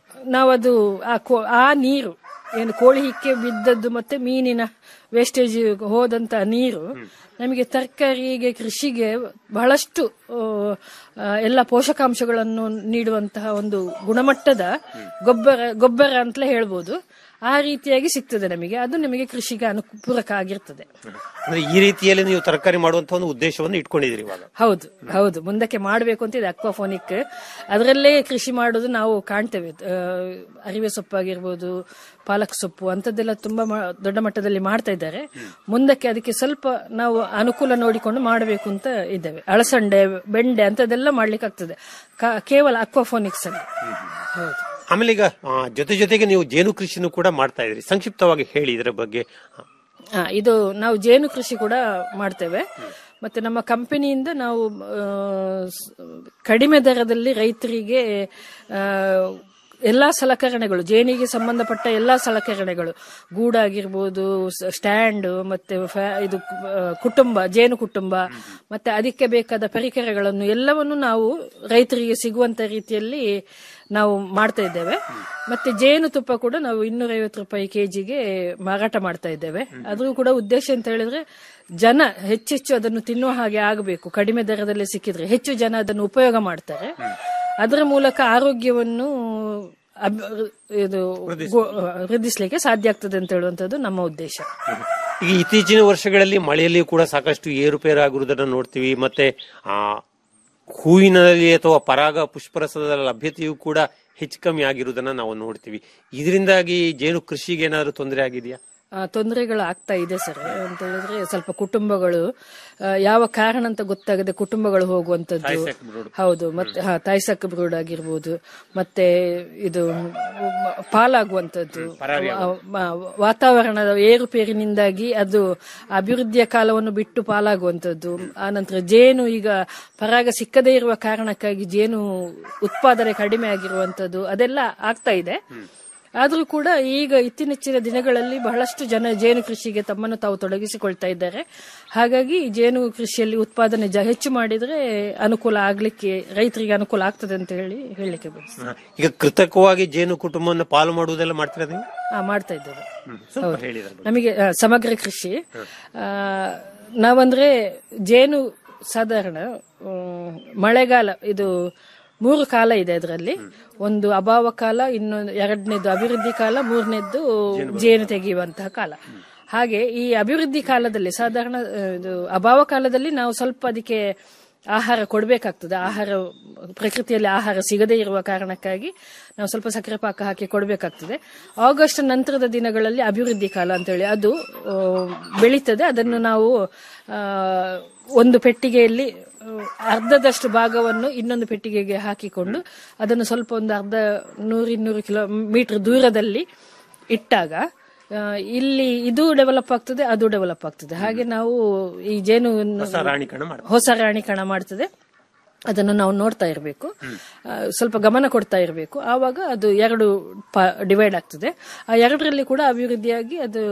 ನಾವದು ಆ ಕೋ- ಆ ನೀರು ಏನು ಕೋಳಿ ಹಿಕ್ಕೆ ಬಿದ್ದದ್ದು ಮತ್ತೆ ಮೀನಿನ ವೇಸ್ಟೇಜ್ ಹೋದಂತ ನೀರು ನಮಗೆ ತರಕಾರಿಗೆ ಕೃಷಿಗೆ ಬಹಳಷ್ಟು ಆ, ಆ, ಎಲ್ಲ ಪೋಷಕಾಂಶಗಳನ್ನು ನೀಡುವಂತಹ ಒಂದು ಗುಣಮಟ್ಟದ ಗೊಬ್ಬರ ಗೊಬ್ಬರ ಅಂತಲೇ ಹೇಳ್ಬೋದು ಆ ರೀತಿಯಾಗಿ ಸಿಗ್ತದೆ ನಮಗೆ ಅದು ನಮಗೆ ಕೃಷಿಗೆ ಅನುಪೂರಕ ಆಗಿರ್ತದೆ ಅಂದ್ರೆ ಈ ರೀತಿಯಲ್ಲಿ ನೀವು ತರಕಾರಿ ಮಾಡುವಂತಹ ಒಂದು ಉದ್ದೇಶವನ್ನು ಇಟ್ಕೊಂಡಿದ್ದೀರಿ ಇವಾಗ ಹೌದು ಹೌದು ಮುಂದಕ್ಕೆ ಮಾಡಬೇಕು ಅಂತ ಇದೆ ಅಕ್ವಾಫೋನಿಕ್ ಅದರಲ್ಲೇ ಕೃಷಿ ಮಾಡೋದು ನಾವು ಕಾಣ್ತೇವೆ ಆ, ಅರಿವೆ ಸೊಪ್ಪಾಗಿರ್ಬೋದು ಪಾಲಕ್ ಸೊಪ್ಪು ಅಂತದ್ದೆಲ್ಲ ತುಂಬಾ ಮಾ- ದೊಡ್ಡ ಮಟ್ಟದಲ್ಲಿ ಮಾಡ್ತಾ ಇದ್ದಾರೆ ಮುಂದಕ್ಕೆ ಅದಕ್ಕೆ ಸ್ವಲ್ಪ ನಾವು ಅನುಕೂಲ ನೋಡಿಕೊಂಡು ಮಾಡಬೇಕು ಅಂತ ಇದ್ದೇವೆ ಅಳಸಂಡೆ ಬೆಂಡೆ ಅಂತದೆಲ್ಲ ಮಾಡ್ಲಿಕ್ಕೆ ಆಗ್ತದೆ ಕಾ- ಕೇವಲ ಅಕ್ವಾಫೋನಿಕ್ಸ್ ಅಲ್ಲಿ ಹೌದು ಆಮೇಲೆ ಈಗ ಆ, ಜೊತೆ ಜೊತೆಗೆ ನೀವು ಜೇನು ಕೃಷಿನೂ ಕೂಡ ಮಾಡ್ತಾ ಇದ್ರಿ ಸಂಕ್ಷಿಪ್ತವಾಗಿ ಹೇಳಿ ಇದರ ಬಗ್ಗೆ ಆ, ಇದು ನಾವು ಜೇನು ಕೃಷಿ ಕೂಡ ಮಾಡ್ತೇವೆ ಮತ್ತೆ ನಮ್ಮ ಕಂಪನಿಯಿಂದ ನಾವು ಆ, ಸ್- ಕಡಿಮೆ ದರದಲ್ಲಿ ರೈತರಿಗೆ ಆ, ಎಲ್ಲಾ ಸಲಕರಣೆಗಳು ಜೇನಿಗೆ ಸಂಬಂಧಪಟ್ಟ ಎಲ್ಲಾ ಸಲಕರಣೆಗಳು ಗೂಡಾಗಿರ್ಬೋದು ಸ- ಸ್ಟ್ಯಾಂಡ್ ಮತ್ತೆ ಫ್ಯಾ- ಇದು ಆ, ಕುಟುಂಬ ಜೇನು ಕುಟುಂಬ ಮತ್ತೆ ಅದಕ್ಕೆ ಬೇಕಾದ ಪರಿಕರಗಳನ್ನು ಎಲ್ಲವನ್ನು ನಾವು ರೈತರಿಗೆ ಸಿಗುವಂತ ರೀತಿಯಲ್ಲಿ ನಾವು ಮಾಡ್ತಾ ಇದ್ದೇವೆ ಮತ್ತೆ ಜೇನು ತುಪ್ಪ ಕೂಡ ನಾವು ಇನ್ನೂರೈವತ್ತು ರೂಪಾಯಿ ಕೆಜಿಗೆ ಮಾರಾಟ ಮಾಡ್ತಾ ಇದ್ದೇವೆ ಅದ್ರೂ ಕೂಡ ಉದ್ದೇಶ ಅಂತ ಹೇಳಿದ್ರೆ ಜನ ಹೆಚ್ಚೆಚ್ಚು ಅದನ್ನು ತಿನ್ನುವ ಹಾಗೆ ಆಗಬೇಕು ಕಡಿಮೆ ದರದಲ್ಲಿ ಸಿಕ್ಕಿದ್ರೆ ಹೆಚ್ಚು ಜನ ಅದನ್ನು ಉಪಯೋಗ ಮಾಡ್ತಾರೆ ಅದರ ಮೂಲಕ ಆರೋಗ್ಯವನ್ನು ಅಬ್- ಇದು ಗೊ- ವೃದ್ಧಿಸ್ಲಿಕ್ಕೆ ಸಾಧ್ಯ ಆಗ್ತದೆ ಅಂತ ಹೇಳುವಂತದ್ದು ನಮ್ಮ ಉದ್ದೇಶ ಈಗ ಇತ್ತೀಚಿನ ವರ್ಷಗಳಲ್ಲಿ ಮಳೆಯಲ್ಲಿ ಕೂಡ ಸಾಕಷ್ಟು ಏರುಪೇರು ಆಗಿರುವುದನ್ನು ನೋಡ್ತೀವಿ ಮತ್ತೆ ಆ ಹೂವಿನಲ್ಲಿ ಅಥವಾ ಪರಾಗ ಪುಷ್ಪರಸದ ಲಭ್ಯತೆಯೂ ಕೂಡ ಹೆಚ್ಚು ಕಮ್ಮಿ ಆಗಿರುವುದನ್ನ ನಾವು ನೋಡ್ತೀವಿ ಇದರಿಂದಾಗಿ ಜೇನು ಕೃಷಿಗೆ ಏನಾದರೂ ತೊಂದರೆ ಆಗಿದೆಯಾ ಆ, ತೊಂದರೆಗಳು ಆಗ್ತಾ ಇದೆ ಸರ್ ಅಂತ ಹೇಳಿದ್ರೆ ಸ್ವಲ್ಪ ಕುಟುಂಬಗಳು ಆ, ಯಾವ ಕಾರಣ ಅಂತ ಗೊತ್ತಾಗದೆ ಕುಟುಂಬಗಳು ಹೋಗುವಂತದ್ದು ತಾಯ್ಸಾಕು ಬ್ರೂಡ್. ಹೌದು ಮತ್ತೆ ಹಾ ತಾಯ್ಸಕ್ ಬ್ರೂಡ್ ಆಗಿರ್ಬೋದು ಮತ್ತೆ ಇದು ಮ- ಪಾಲಾಗುವಂತದ್ದು ಆ, ಮ- ವಾತಾವರಣದ ಏರುಪೇರಿನಿಂದಾಗಿ ಅದು ಅಭಿವೃದ್ಧಿಯ ಕಾಲವನ್ನು ಬಿಟ್ಟು ಪಾಲಾಗುವಂತದ್ದು ಆನಂತರ ಜೇನು ಈಗ ಪರಾಗ ಸಿಕ್ಕದೇ ಇರುವ ಕಾರಣಕ್ಕಾಗಿ ಜೇನು ಉತ್ಪಾದನೆ ಕಡಿಮೆ ಆಗಿರುವಂತದ್ದು ಅದೆಲ್ಲ ಆಗ್ತಾ ಇದೆ ಆದ್ರೂ ಕೂಡ ಈಗ ಇತ್ತೀಚಿನ ದಿನಗಳಲ್ಲಿ ಬಹಳಷ್ಟು ಜನ ಜೇನು ಕೃಷಿಗೆ ತಮ್ಮನ್ನು ತಾವು ತೊಡಗಿಸಿಕೊಳ್ತಾ ಇದ್ದಾರೆ ಹಾಗಾಗಿ ಈ ಜೇನು ಕೃಷಿಯಲ್ಲಿ ಉತ್ಪಾದನೆ ಜ- ಹೆಚ್ಚು ಮಾಡಿದ್ರೆ ಅನುಕೂಲ ಆಗ್ಲಿಕ್ಕೆ ರೈತರಿಗೆ ಅನುಕೂಲ ಆಗ್ತದೆ ಅಂತ ಹೇಳಿ ಹೇಳಲಿಕ್ಕೆ ಬಯಸ್ತೇನೆ ಈಗ ಕೃತಕವಾಗಿ ಜೇನು ಕುಟುಂಬವನ್ನು ಪಾಲು ಮಾಡುವುದೆಲ್ಲ ಮಾಡ್ತೀರಾ ನೀವು ಆ, ಮಾಡ್ತಾ ಇದ್ದೇವೆ ಸ್ವಲ್ಪ ಹೌದು. ಹೇಳಿ ಅದ್ರ ಬಗ್ಗೆ. ನಮಗೆ ಆ, ಸಮಗ್ರ ಕೃಷಿ ಆ, ನಾವಂದ್ರೆ ಜೇನು ಸಾಧಾರಣ ಮ್, ಮಳೆಗಾಲ ಇದು ಮೂರು ಕಾಲ ಇದೆ ಅದರಲ್ಲಿ ಒಂದು ಅಭಾವ ಕಾಲ ಇನ್ನೊಂದು ಎರಡನೇದು ಅಭಿವೃದ್ಧಿ ಕಾಲ ಮೂರನೇದ್ದು ಜೇನು ತೆಗೆಯುವಂತಹ ಕಾಲ ಹಾಗೆ ಈ ಅಭಿವೃದ್ಧಿ ಕಾಲದಲ್ಲಿ ಸಾಧಾರಣ ಆ, ಇದು ಅಭಾವ ಕಾಲದಲ್ಲಿ ನಾವು ಸ್ವಲ್ಪ ಅದಕ್ಕೆ ಆಹಾರ ಕೊಡಬೇಕಾಗ್ತದೆ ಆಹಾರ ಪ್ರಕೃತಿಯಲ್ಲಿ ಆಹಾರ ಸಿಗದೇ ಇರುವ ಕಾರಣಕ್ಕಾಗಿ ನಾವು ಸ್ವಲ್ಪ ಸಕ್ಕರೆ ಪಾಕ ಹಾಕಿ ಕೊಡಬೇಕಾಗ್ತದೆ ಆಗಸ್ಟ್ ನಂತರದ ದಿನಗಳಲ್ಲಿ ಅಭಿವೃದ್ಧಿ ಕಾಲ ಅಂತೇಳಿ ಅದು ಆ, ಬೆಳೀತದೆ ಅದನ್ನು ನಾವು ಆ, ಒಂದು ಪೆಟ್ಟಿಗೆಯಲ್ಲಿ ಆ, ಅರ್ಧದಷ್ಟು ಭಾಗವನ್ನು ಇನ್ನೊಂದು ಪೆಟ್ಟಿಗೆಗೆ ಹಾಕಿಕೊಂಡು ಅದನ್ನು ಸ್ವಲ್ಪ ಒಂದು ಅರ್ಧ ನೂರು ಇನ್ನೂರು ಕಿಲೋ ಮೀಟರ್ ದೂರದಲ್ಲಿ ಇಟ್ಟಾಗ ಆ, ಇಲ್ಲಿ ಇದು ಡೆವಲಪ್ ಆಗ್ತದೆ ಅದು ಡೆವಲಪ್ ಆಗ್ತದೆ ಹಾಗೆ ನಾವು ಈ ಜೇನು ಹೊಸ ರಾಣಿಕಣ ಮಾಡ್ತಾರೆ. ಹೊಸ ರಾಣಿಕಣ ಮಾಡ್ತದೆ ಅದನ್ನು ನಾವು ನೋಡ್ತಾ ಇರಬೇಕು ಸ್ವಲ್ಪ ಗಮನ ಕೊಡ್ತಾ ಇರಬೇಕು ಆವಾಗ ಅದು ಎರಡು ಡಿವೈಡ್ ಆಗ್ತದೆ ಆ ಎರಡರಲ್ಲಿ ಕೂಡ ಅಭಿವೃದ್ಧಿಯಾಗಿ ಅದು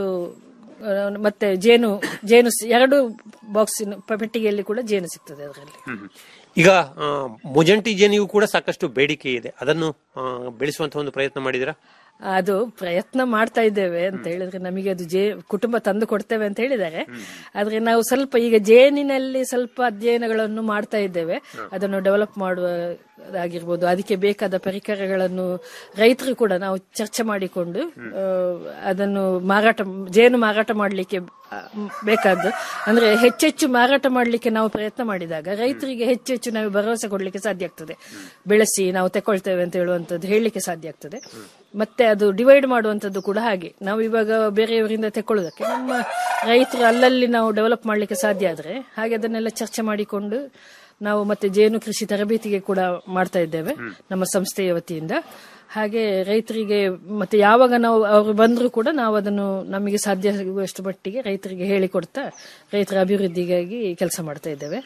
ಆ, ಮತ್ತೆ ಜೇನು ಜೇನು ಸಿ- ಎರಡು ಬಾಕ್ಸಿನ ಪೆಟ್ಟಿಗೆಯಲ್ಲಿ ಕೂಡ ಜೇನು ಸಿಗ್ತದೆ ಅದರಲ್ಲಿ ಹ್ಮ್. ಈಗ ಆ, ಮುಜಂಟಿ ಜೇನಿಗೂ ಕೂಡ ಸಾಕಷ್ಟು ಬೇಡಿಕೆ ಇದೆ ಅದನ್ನು ಆ, ಬೆಳೆಸುವಂತ ಒಂದು ಪ್ರಯತ್ನ ಮಾಡಿದಿರಾ ಅದು ಪ್ರಯತ್ನ ಮಾಡ್ತಾ ಇದ್ದೇವೆ ಅಂತ ಹೇಳಿದ್ರೆ ನಮಗೆ ಅದು ಜೇ ಕುಟುಂಬ ತಂದು ಕೊಡ್ತೇವೆ ಅಂತ ಹೇಳಿದ್ದಾರೆ ಆದ್ರೆ ನಾವು ಸ್ವಲ್ಪ ಈಗ ಜೇನಿನಲ್ಲಿ ಸ್ವಲ್ಪ ಅಧ್ಯಯನಗಳನ್ನು ಮಾಡ್ತಾ ಇದ್ದೇವೆ ಅದನ್ನು ಡೆವಲಪ್ ಮಾಡುವುದಾಗಿರ್ಬೋದು ಅದಕ್ಕೆ ಬೇಕಾದ ಪರಿಕರಗಳನ್ನು ರೈತರು ಕೂಡ ನಾವು ಚರ್ಚೆ ಮಾಡಿಕೊಂಡು ಆ, ಅದನ್ನು ಮಾರಾಟ ಜೇನು ಮಾರಾಟ ಮಾಡಲಿಕ್ಕೆ ಬೇಕಾದ್ದು ಅಂದ್ರೆ ಹೆಚ್ಚೆಚ್ಚು ಮಾರಾಟ ಮಾಡಲಿಕ್ಕೆ ನಾವು ಪ್ರಯತ್ನ ಮಾಡಿದಾಗ ರೈತರಿಗೆ ಹೆಚ್ಚೆಚ್ಚು ನಾವು ಭರವಸೆ ಕೊಡ್ಲಿಕ್ಕೆ ಸಾಧ್ಯ ಆಗ್ತದೆ ಬೆಳೆಸಿ ನಾವು ತಗೊಳ್ತೇವೆ ಅಂತ ಹೇಳುವಂತದ್ದು ಹೇಳಲಿಕ್ಕೆ ಸಾಧ್ಯ ಆಗ್ತದೆ ಮತ್ತೆ ಅದು ಡಿವೈಡ್ ಮಾಡುವಂತದ್ದು ಕೂಡ ಹಾಗೆ ನಾವು ಇವಾಗ ಬೇರೆಯವರಿಂದ ತೆಕ್ಕೊಳ್ಳೋದಕ್ಕೆ ನಮ್ಮ ರೈತರು ಅಲ್ಲಲ್ಲಿ ನಾವು ಡೆವಲಪ್ ಮಾಡಲಿಕ್ಕೆ ಸಾಧ್ಯ ಆದ್ರೆ ಹಾಗೆ ಅದನ್ನೆಲ್ಲ ಚರ್ಚೆ ಮಾಡಿಕೊಂಡು ನಾವು ಮತ್ತೆ ಜೇನು ಕೃಷಿ ತರಬೇತಿಗೆ ಕೂಡ ಮಾಡ್ತಾ ಇದ್ದೇವೆ ನಮ್ಮ ಸಂಸ್ಥೆಯ ವತಿಯಿಂದ ಹಾಗೆ ರೈತರಿಗೆ ಮತ್ತೆ ಯಾವಾಗ ನಾವು ಅವರು ಬಂದರೂ ಕೂಡ ನಾವು ಅದನ್ನು ನಮಗೆ ಸಾಧ್ಯ ಆಗುವಷ್ಟು ಮಟ್ಟಿಗೆ ರೈತರಿಗೆ ಹೇಳಿಕೊಡ್ತಾ ರೈತರ ಅಭಿವೃದ್ಧಿಗಾಗಿ ಕೆಲಸ ಮಾಡ್ತಾ ಇದ್ದೇವೆ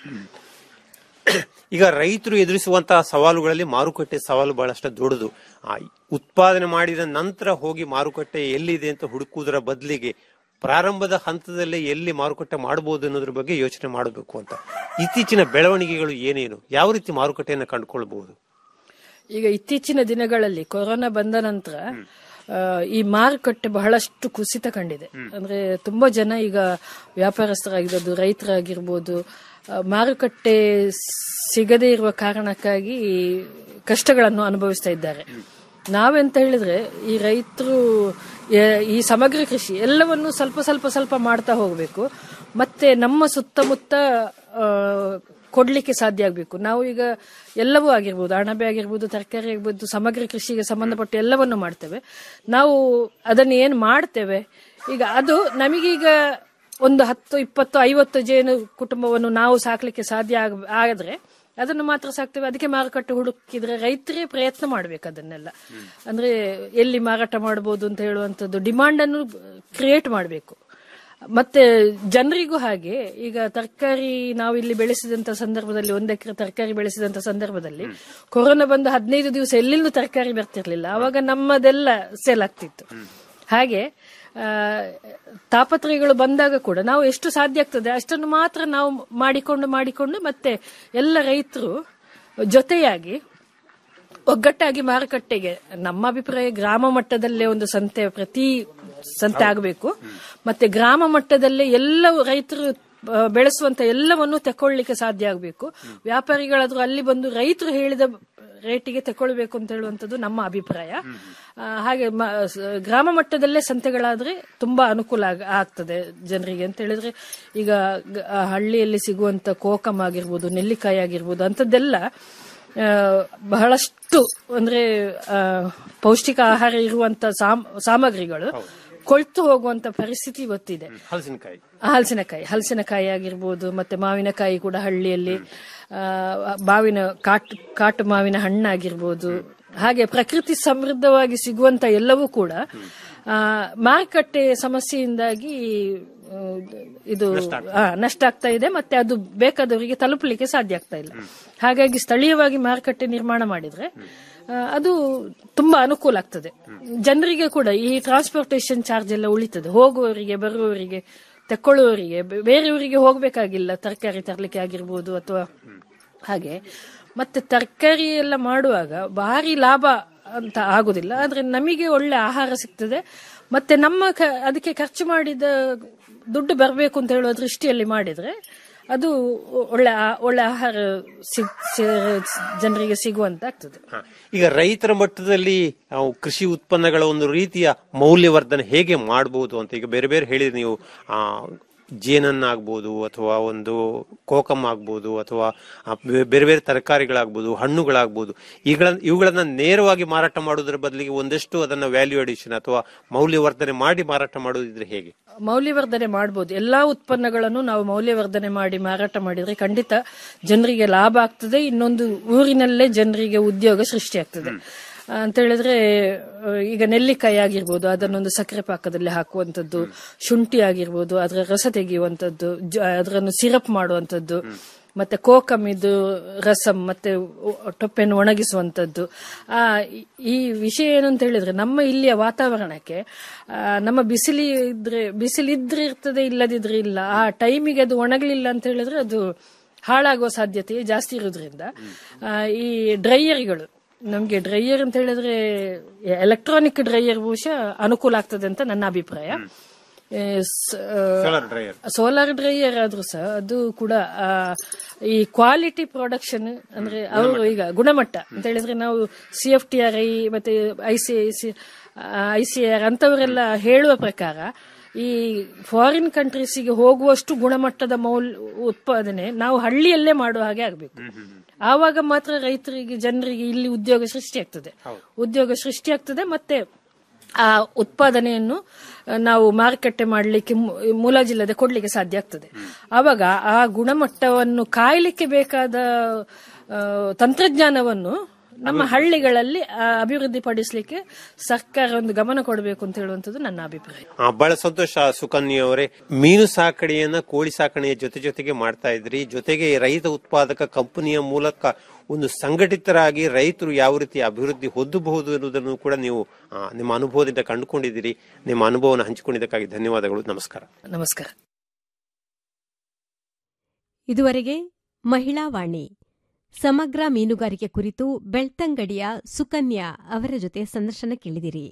ಈಗ ರೈತರು ಎದುರಿಸುವಂತಹ ಸವಾಲುಗಳಲ್ಲಿ ಮಾರುಕಟ್ಟೆ ಸವಾಲು ಬಹಳಷ್ಟು ದೊಡ್ಡದು ಆ, ಉತ್ಪಾದನೆ ಮಾಡಿದ ನಂತರ ಹೋಗಿ ಮಾರುಕಟ್ಟೆ ಎಲ್ಲಿದೆ ಅಂತ ಹುಡುಕುವುದರ ಬದಲಿಗೆ ಪ್ರಾರಂಭದ ಹಂತದಲ್ಲೇ ಎಲ್ಲಿ ಮಾರುಕಟ್ಟೆ ಮಾಡಬಹುದು ಅನ್ನೋದ್ರ ಬಗ್ಗೆ ಯೋಚನೆ ಮಾಡಬೇಕು ಅಂತ ಇತ್ತೀಚಿನ ಬೆಳವಣಿಗೆಗಳು ಏನೇನು ಯಾವ ರೀತಿ ಮಾರುಕಟ್ಟೆಯನ್ನು ಕಂಡುಕೊಳ್ಬಹುದು ಈಗ ಇತ್ತೀಚಿನ ದಿನಗಳಲ್ಲಿ ಕೊರೋನಾ ಬಂದ ನಂತರ ಆ, ಈ ಮಾರುಕಟ್ಟೆ ಬಹಳಷ್ಟು ಕುಸಿತ ಕಂಡಿದೆ ಅಂದ್ರೆ ತುಂಬಾ ಜನ ಈಗ ವ್ಯಾಪಾರಸ್ಥರಾಗಿರ್ಬೋದು ರೈತರಾಗಿರ್ಬೋದು ಆ, ಮಾರುಕಟ್ಟೆ ಸಿಗದೇ ಇರುವ ಕಾರಣಕ್ಕಾಗಿ ಕಷ್ಟಗಳನ್ನು ಅನುಭವಿಸ್ತಾ ಇದ್ದಾರೆ ನಾವೆಂತ ಹೇಳಿದ್ರೆ ಈ ರೈತರು ಈ ಸಮಗ್ರ ಕೃಷಿ ಎಲ್ಲವನ್ನು ಸ್ವಲ್ಪ ಸ್ವಲ್ಪ ಸ್ವಲ್ಪ ಮಾಡ್ತಾ ಹೋಗಬೇಕು ಮತ್ತೆ ನಮ್ಮ ಸುತ್ತಮುತ್ತ ಆ, ಕೊಡ್ಲಿಕ್ಕೆ ಸಾಧ್ಯ ಆಗಬೇಕು ನಾವು ಈಗ ಎಲ್ಲವೂ ಆಗಿರ್ಬೋದು ಅಣಬೆ ಆಗಿರ್ಬೋದು ತರಕಾರಿ ಆಗಿರ್ಬೋದು ಸಮಗ್ರ ಕೃಷಿಗೆ ಸಂಬಂಧಪಟ್ಟ ಎಲ್ಲವನ್ನು ಮಾಡ್ತೇವೆ ನಾವು ಅದನ್ನು ಏನು ಮಾಡ್ತೇವೆ ಈಗ ಅದು ನಮಗೀಗ ಒಂದು ಹತ್ತು ಇಪ್ಪತ್ತು ಐವತ್ತು ಜೇನು ಕುಟುಂಬವನ್ನು ನಾವು ಸಾಕ್ಲಿಕ್ಕೆ ಸಾಧ್ಯ ಆಗ ಆದ್ರೆ ಅದನ್ನು ಮಾತ್ರ ಸಾಕ್ತೇವೆ ಅದಕ್ಕೆ ಮಾರುಕಟ್ಟೆ ಹುಡುಕಿದ್ರೆ ರೈತರೇ ಪ್ರಯತ್ನ ಮಾಡ್ಬೇಕು ಅದನ್ನೆಲ್ಲ ಅಂದ್ರೆ ಎಲ್ಲಿ ಮಾರಾಟ ಮಾಡಬಹುದು ಅಂತ ಹೇಳುವಂತದ್ದು ಡಿಮಾಂಡ್ ಅನ್ನು ಕ್ರಿಯೇಟ್ ಮಾಡಬೇಕು ಮತ್ತೆ ಜನರಿಗೂ ಹಾಗೆ ಈಗ ತರಕಾರಿ ನಾವು ಇಲ್ಲಿ ಬೆಳೆಸಿದಂತ ಸಂದರ್ಭದಲ್ಲಿ ಒಂದ್ ಎಕರೆ ತರಕಾರಿ ಬೆಳೆಸಿದಂತ ಸಂದರ್ಭದಲ್ಲಿ ಕೊರೋನಾ ಬಂದು ಹದಿನೈದು ದಿವಸ ಎಲ್ಲಿಂದ ತರಕಾರಿ ಬರ್ತಿರ್ಲಿಲ್ಲ ಅವಾಗ ನಮ್ಮದೆಲ್ಲ ಸೇಲ್ ಆಗ್ತಿತ್ತು ಹಾಗೆ ಆ, ತಾಪತ್ರಯಗಳು ಬಂದಾಗ ಕೂಡ ನಾವು ಎಷ್ಟು ಸಾಧ್ಯ ಆಗ್ತದೆ ಅಷ್ಟನ್ನು ಮಾತ್ರ ನಾವು ಮಾಡಿಕೊಂಡು ಮಾಡಿಕೊಂಡು ಮತ್ತೆ ಎಲ್ಲ ರೈತರು ಜೊತೆಯಾಗಿ ಒಗ್ಗಟ್ಟಾಗಿ ಮಾರುಕಟ್ಟೆಗೆ ನಮ್ಮ ಅಭಿಪ್ರಾಯ ಗ್ರಾಮ ಮಟ್ಟದಲ್ಲೇ ಒಂದು ಸಂತೆ ಪ್ರತಿ ಸಂತೆ ಆಗಬೇಕು ಮತ್ತೆ ಗ್ರಾಮ ಮಟ್ಟದಲ್ಲೇ ಎಲ್ಲ ರೈತರು ಆ, ಬೆಳೆಸುವಂತ ಎಲ್ಲವನ್ನು ತಕೊಳ್ಳಿಕ್ಕೆ ಸಾಧ್ಯ ಆಗಬೇಕು ವ್ಯಾಪಾರಿಗಳಾದ್ರೂ ಅಲ್ಲಿ ಬಂದು ರೈತರು ಹೇಳಿದ ರೇಟಿಗೆ ತಗೊಳ್ಬೇಕು ಅಂತ ಹೇಳುವಂತದ್ದು ನಮ್ಮ ಅಭಿಪ್ರಾಯ ಆ, ಹಾಗೆ ಮ- ಸ- ಗ್ರಾಮ ಮಟ್ಟದಲ್ಲೇ ಸಂತೆಗಳಾದ್ರೆ ತುಂಬಾ ಅನುಕೂಲ ಆಗ- ಆಗ್ತದೆ ಜನರಿಗೆ ಅಂತ ಹೇಳಿದ್ರೆ ಈಗ ಗ- ಆ ಹಳ್ಳಿಯಲ್ಲಿ ಸಿಗುವಂತ ಕೋಕಮ್ ಆಗಿರ್ಬೋದು ನೆಲ್ಲಿಕಾಯಿ ಆಗಿರ್ಬೋದು ಅಂತದ್ದೆಲ್ಲ ಆ, ಬಹಳಷ್ಟು ಅಂದ್ರೆ ಆ, ಪೌಷ್ಟಿಕ ಆಹಾರ ಇರುವಂತ ಸಾಮ್- ಸಾಮಗ್ರಿಗಳು ಕೊಳ್ತು ಹೋಗುವಂತ ಪರಿಸ್ಥಿತಿ ಇವತ್ತಿದೆ ಹಲಸಿನಕಾಯಿ ಹಲಸಿನಕಾಯಿ ಹಲಸಿನಕಾಯಿ ಆಗಿರ್ಬೋದು ಮತ್ತೆ ಮಾವಿನಕಾಯಿ ಕೂಡ ಹಳ್ಳಿಯಲ್ಲಿ ಆ, ಮಾವಿನ ಕಾಟು ಕಾಟು ಮಾವಿನ ಹಣ್ಣಾಗಿರ್ಬೋದು ಹಾಗೆ ಪ್ರಕೃತಿ ಸಮೃದ್ಧವಾಗಿ ಸಿಗುವಂತ ಎಲ್ಲವೂ ಕೂಡ ಆ, ಮಾರುಕಟ್ಟೆ ಸಮಸ್ಯೆಯಿಂದಾಗಿ ಆ, ಇದು ಆ, ನಷ್ಟ ಆಗ್ತಾ ಇದೆ ಮತ್ತೆ ಅದು ಬೇಕಾದವರಿಗೆ ತಲುಪಲಿಕ್ಕೆ ಸಾಧ್ಯ ಆಗ್ತಾ ಇಲ್ಲ ಹಾಗಾಗಿ ಸ್ಥಳೀಯವಾಗಿ ಮಾರುಕಟ್ಟೆ ನಿರ್ಮಾಣ ಮಾಡಿದ್ರೆ ಆ, ಅದು ತುಂಬಾ ಅನುಕೂಲ ಆಗ್ತದೆ ಜನರಿಗೆ ಕೂಡ ಈ ಟ್ರಾನ್ಸ್ಪೋರ್ಟೇಷನ್ ಚಾರ್ಜ್ ಎಲ್ಲ ಉಳಿತದೆ ಹೋಗುವವರಿಗೆ ಬರುವವರಿಗೆ ತಕ್ಕೊಳ್ಳುವವರಿಗೆ ಬೆ- ಬೇರೆಯವರಿಗೆ ಹೋಗ್ಬೇಕಾಗಿಲ್ಲ ತರಕಾರಿ ತರಲಿಕ್ಕೆ ಆಗಿರ್ಬೋದು ಅಥವಾ ಹಾಗೆ ಮತ್ತೆ ತರಕಾರಿ ಎಲ್ಲ ಮಾಡುವಾಗ ಭಾರಿ ಲಾಭ ಅಂತ ಆಗುದಿಲ್ಲ ಆದ್ರೆ ನಮಗೆ ಒಳ್ಳೆ ಆಹಾರ ಸಿಗ್ತದೆ ಮತ್ತೆ ನಮ್ಮ ಕ- ಅದಕ್ಕೆ ಖರ್ಚು ಮಾಡಿದ ದುಡ್ಡು ಬರಬೇಕು ಅಂತ ಹೇಳುವ ದೃಷ್ಟಿಯಲ್ಲಿ ಮಾಡಿದ್ರೆ ಅದು ಒಳ್ಳೆ ಆ- ಒಳ್ಳೆ ಆಹಾರ ಸಿಗ್- ಸಿ- ಜನರಿಗೆ ಸಿಗುವಂತ ಆಗ್ತದೆ ಈಗ ರೈತರ ಮಟ್ಟದಲ್ಲಿ ನಾವು ಕೃಷಿ ಉತ್ಪನ್ನಗಳ ಒಂದು ರೀತಿಯ ಮೌಲ್ಯವರ್ಧನೆ ಹೇಗೆ ಮಾಡಬಹುದು ಅಂತ ಈಗ ಬೇರೆ ಬೇರೆ ಹೇಳಿದ್ರಿ ನೀವು ಆ ಜೇನನ್ನಾಗ್ಬೋದು ಅಥವಾ ಒಂದು ಕೋಕಮ್ ಆಗ್ಬೋದು ಅಥವಾ ಆ ಬೆ- ಬೇರೆ ಬೇರೆ ತರಕಾರಿಗಳಾಗ್ಬೋದು ಹಣ್ಣುಗಳಾಗ್ಬೋದು ಇವುಗಳ ಇವುಗಳನ್ನ ನೇರವಾಗಿ ಮಾರಾಟ ಮಾಡೋದ್ರ ಬದಲಿಗೆ ಒಂದಷ್ಟು ಅದನ್ನ ವ್ಯಾಲ್ಯೂ ಅಡಿಷನ್ ಅಥವಾ ಮೌಲ್ಯವರ್ಧನೆ ಮಾಡಿ ಮಾರಾಟ ಮಾಡೋದಿದ್ರೆ ಹೇಗೆ ಮೌಲ್ಯವರ್ಧನೆ ಮಾಡಬಹುದು ಎಲ್ಲಾ ಉತ್ಪನ್ನಗಳನ್ನು ನಾವು ಮೌಲ್ಯವರ್ಧನೆ ಮಾಡಿ ಮಾರಾಟ ಮಾಡಿದ್ರೆ ಖಂಡಿತ ಜನರಿಗೆ ಲಾಭ ಆಗ್ತದೆ ಇನ್ನೊಂದು ಊರಿನಲ್ಲೇ ಜನರಿಗೆ ಉದ್ಯೋಗ ಸೃಷ್ಟಿಯಾಗ್ತದೆ ಆ, ಅಂತ ಹೇಳಿದ್ರೆ ಆ, ಈಗ ನೆಲ್ಲಿಕಾಯಿ ಆಗಿರ್ಬೋದು ಅದನ್ನೊಂದು ಸಕ್ಕರೆ ಪಾಕದಲ್ಲಿ ಹಾಕುವಂತದ್ದು ಶುಂಠಿ ಆಗಿರ್ಬೋದು ಅದರ ರಸ ತೆಗೆಯುವಂತದ್ದು ಜ- ಅದರನ್ನು ಸಿರಪ್ ಮಾಡುವಂತದ್ದು ಮತ್ತೆ ಕೋಕಮ್ ಇದು ರಸಂ ಮತ್ತೆ ಒ- ಟೊಪ್ಪೆಯನ್ನು ಒಣಗಿಸುವಂತದ್ದು ಆ ಈ- ಈ ವಿಷಯ ಏನು ಅಂತ ಹೇಳಿದ್ರೆ ನಮ್ಮ ಇಲ್ಲಿಯ ವಾತಾವರಣಕ್ಕೆ ಆ, ನಮ್ಮ ಬಿಸಿಲಿ ಇದ್ರೆ ಬಿಸಿಲಿದ್ರೆ ಇರ್ತದೆ ಇಲ್ಲದಿದ್ರೆ ಇಲ್ಲ ಆ ಟೈಮಿಗೆ ಅದು ಒಣಗಲಿಲ್ಲ ಅಂತ ಹೇಳಿದ್ರೆ ಅದು ಹಾಳಾಗುವ ಸಾಧ್ಯತೆ ಜಾಸ್ತಿ ಇರೋದ್ರಿಂದ ಆ, ಈ ಡ್ರೈಯರ್ಗಳು ನಮ್ಗೆ ಡ್ರೈಯರ್ ಅಂತ ಹೇಳಿದ್ರೆ ಎಲೆಕ್ಟ್ರಾನಿಕ್ ಡ್ರೈಯರ್ ಬಹುಶಃ ಅನುಕೂಲ ಆಗ್ತದೆ ಅಂತ ನನ್ನ ಅಭಿಪ್ರಾಯ ಏ, ಸ- ಆ, ಸೋಲಾರ್ ಡ್ರೈಯರ್ ಸೋಲಾರ್ ಡ್ರೈಯರ್ ಆದ್ರೂ ಸಹ ಅದು ಕೂಡ ಆ, ಈ ಕ್ವಾಲಿಟಿ ಪ್ರೊಡಕ್ಷನ್ ಅಂದ್ರೆ ಅವರು ಈಗ ಗುಣಮಟ್ಟ ಅಂತ ಹೇಳಿದ್ರೆ ನಾವು C F T R I ಮತ್ತೆ I C I C I C R ಅಂತವರೆಲ್ಲ ಹೇಳುವ ಪ್ರಕಾರ ಈ ಫಾರಿನ್ ಕಂಟ್ರೀಸಿಗೆ ಹೋಗುವಷ್ಟು ಗುಣಮಟ್ಟದ ಮೌಲ್ ಉತ್ಪಾದನೆ ನಾವು ಹಳ್ಳಿಯಲ್ಲೇ ಮಾಡುವ ಹಾಗೆ ಆಗ್ಬೇಕು ಆವಾಗ ಮಾತ್ರ ರೈತರಿಗೆ ಜನರಿಗೆ ಇಲ್ಲಿ ಉದ್ಯೋಗ ಸೃಷ್ಟಿಯಾಗ್ತದೆ ಉದ್ಯೋಗ ಸೃಷ್ಟಿಯಾಗ್ತದೆ ಮತ್ತೆ ಆ ಉತ್ಪಾದನೆಯನ್ನು ಆ, ನಾವು ಮಾರುಕಟ್ಟೆ ಮಾಡಲಿಕ್ಕೆ ಮುಲಾಜಿಲ್ಲದೆ ಕೊಡ್ಲಿಕ್ಕೆ ಸಾಧ್ಯ ಆಗ್ತದೆ ಆವಾಗ ಆ ಗುಣಮಟ್ಟವನ್ನು ಕಾಯಲಿಕ್ಕೆ ಬೇಕಾದ ಆ, ತಂತ್ರಜ್ಞಾನವನ್ನು ನಮ್ಮ ಹಳ್ಳಿಗಳಲ್ಲಿ ಆ, ಅಭಿವೃದ್ಧಿಪಡಿಸಲಿಕ್ಕೆ ಸರ್ಕಾರ ಒಂದು ಗಮನ ಕೊಡಬೇಕು ಅಂತ ಹೇಳುವಂಥದ್ದು ನನ್ನ ಅಭಿಪ್ರಾಯ ಆ, ಬಹಳ ಸಂತೋಷ ಸುಕನ್ಯಾ ಅವರೇ ಮೀನು ಸಾಕಣೆಯನ್ನ ಕೋಳಿ ಸಾಕಣೆಯ ಜೊತೆ ಜೊತೆಗೆ ಮಾಡ್ತಾ ಇದ್ರಿ ಜೊತೆಗೆ ರೈತ ಉತ್ಪಾದಕ ಕಂಪನಿಯ ಮೂಲಕ ಒಂದು ಸಂಘಟಿತರಾಗಿ ರೈತರು ಯಾವ ರೀತಿ ಅಭಿವೃದ್ಧಿ ಹೊಂದಬಹುದು ಎನ್ನುವುದನ್ನು ಕೂಡ ನೀವು ಆ, ನಿಮ್ಮ ಅನುಭವದಿಂದ ಕಂಡುಕೊಂಡಿದ್ದೀರಿ ನಿಮ್ಮ ಅನುಭವವನ್ನು ಹಂಚಿಕೊಂಡಿದ್ದಕ್ಕಾಗಿ ಧನ್ಯವಾದಗಳು ನಮಸ್ಕಾರ ನಮಸ್ಕಾರ ಇದುವರೆಗೆ ಮಹಿಳಾ ವಾಣಿ ಸಮಗ್ರ ಮೀನುಗಾರಿಕೆ ಕುರಿತು ಬೆಳ್ತಂಗಡಿಯ ಸುಕನ್ಯಾ ಅವರ ಜೊತೆ ಸಂದರ್ಶನ ಕೇಳಿದಿರಿ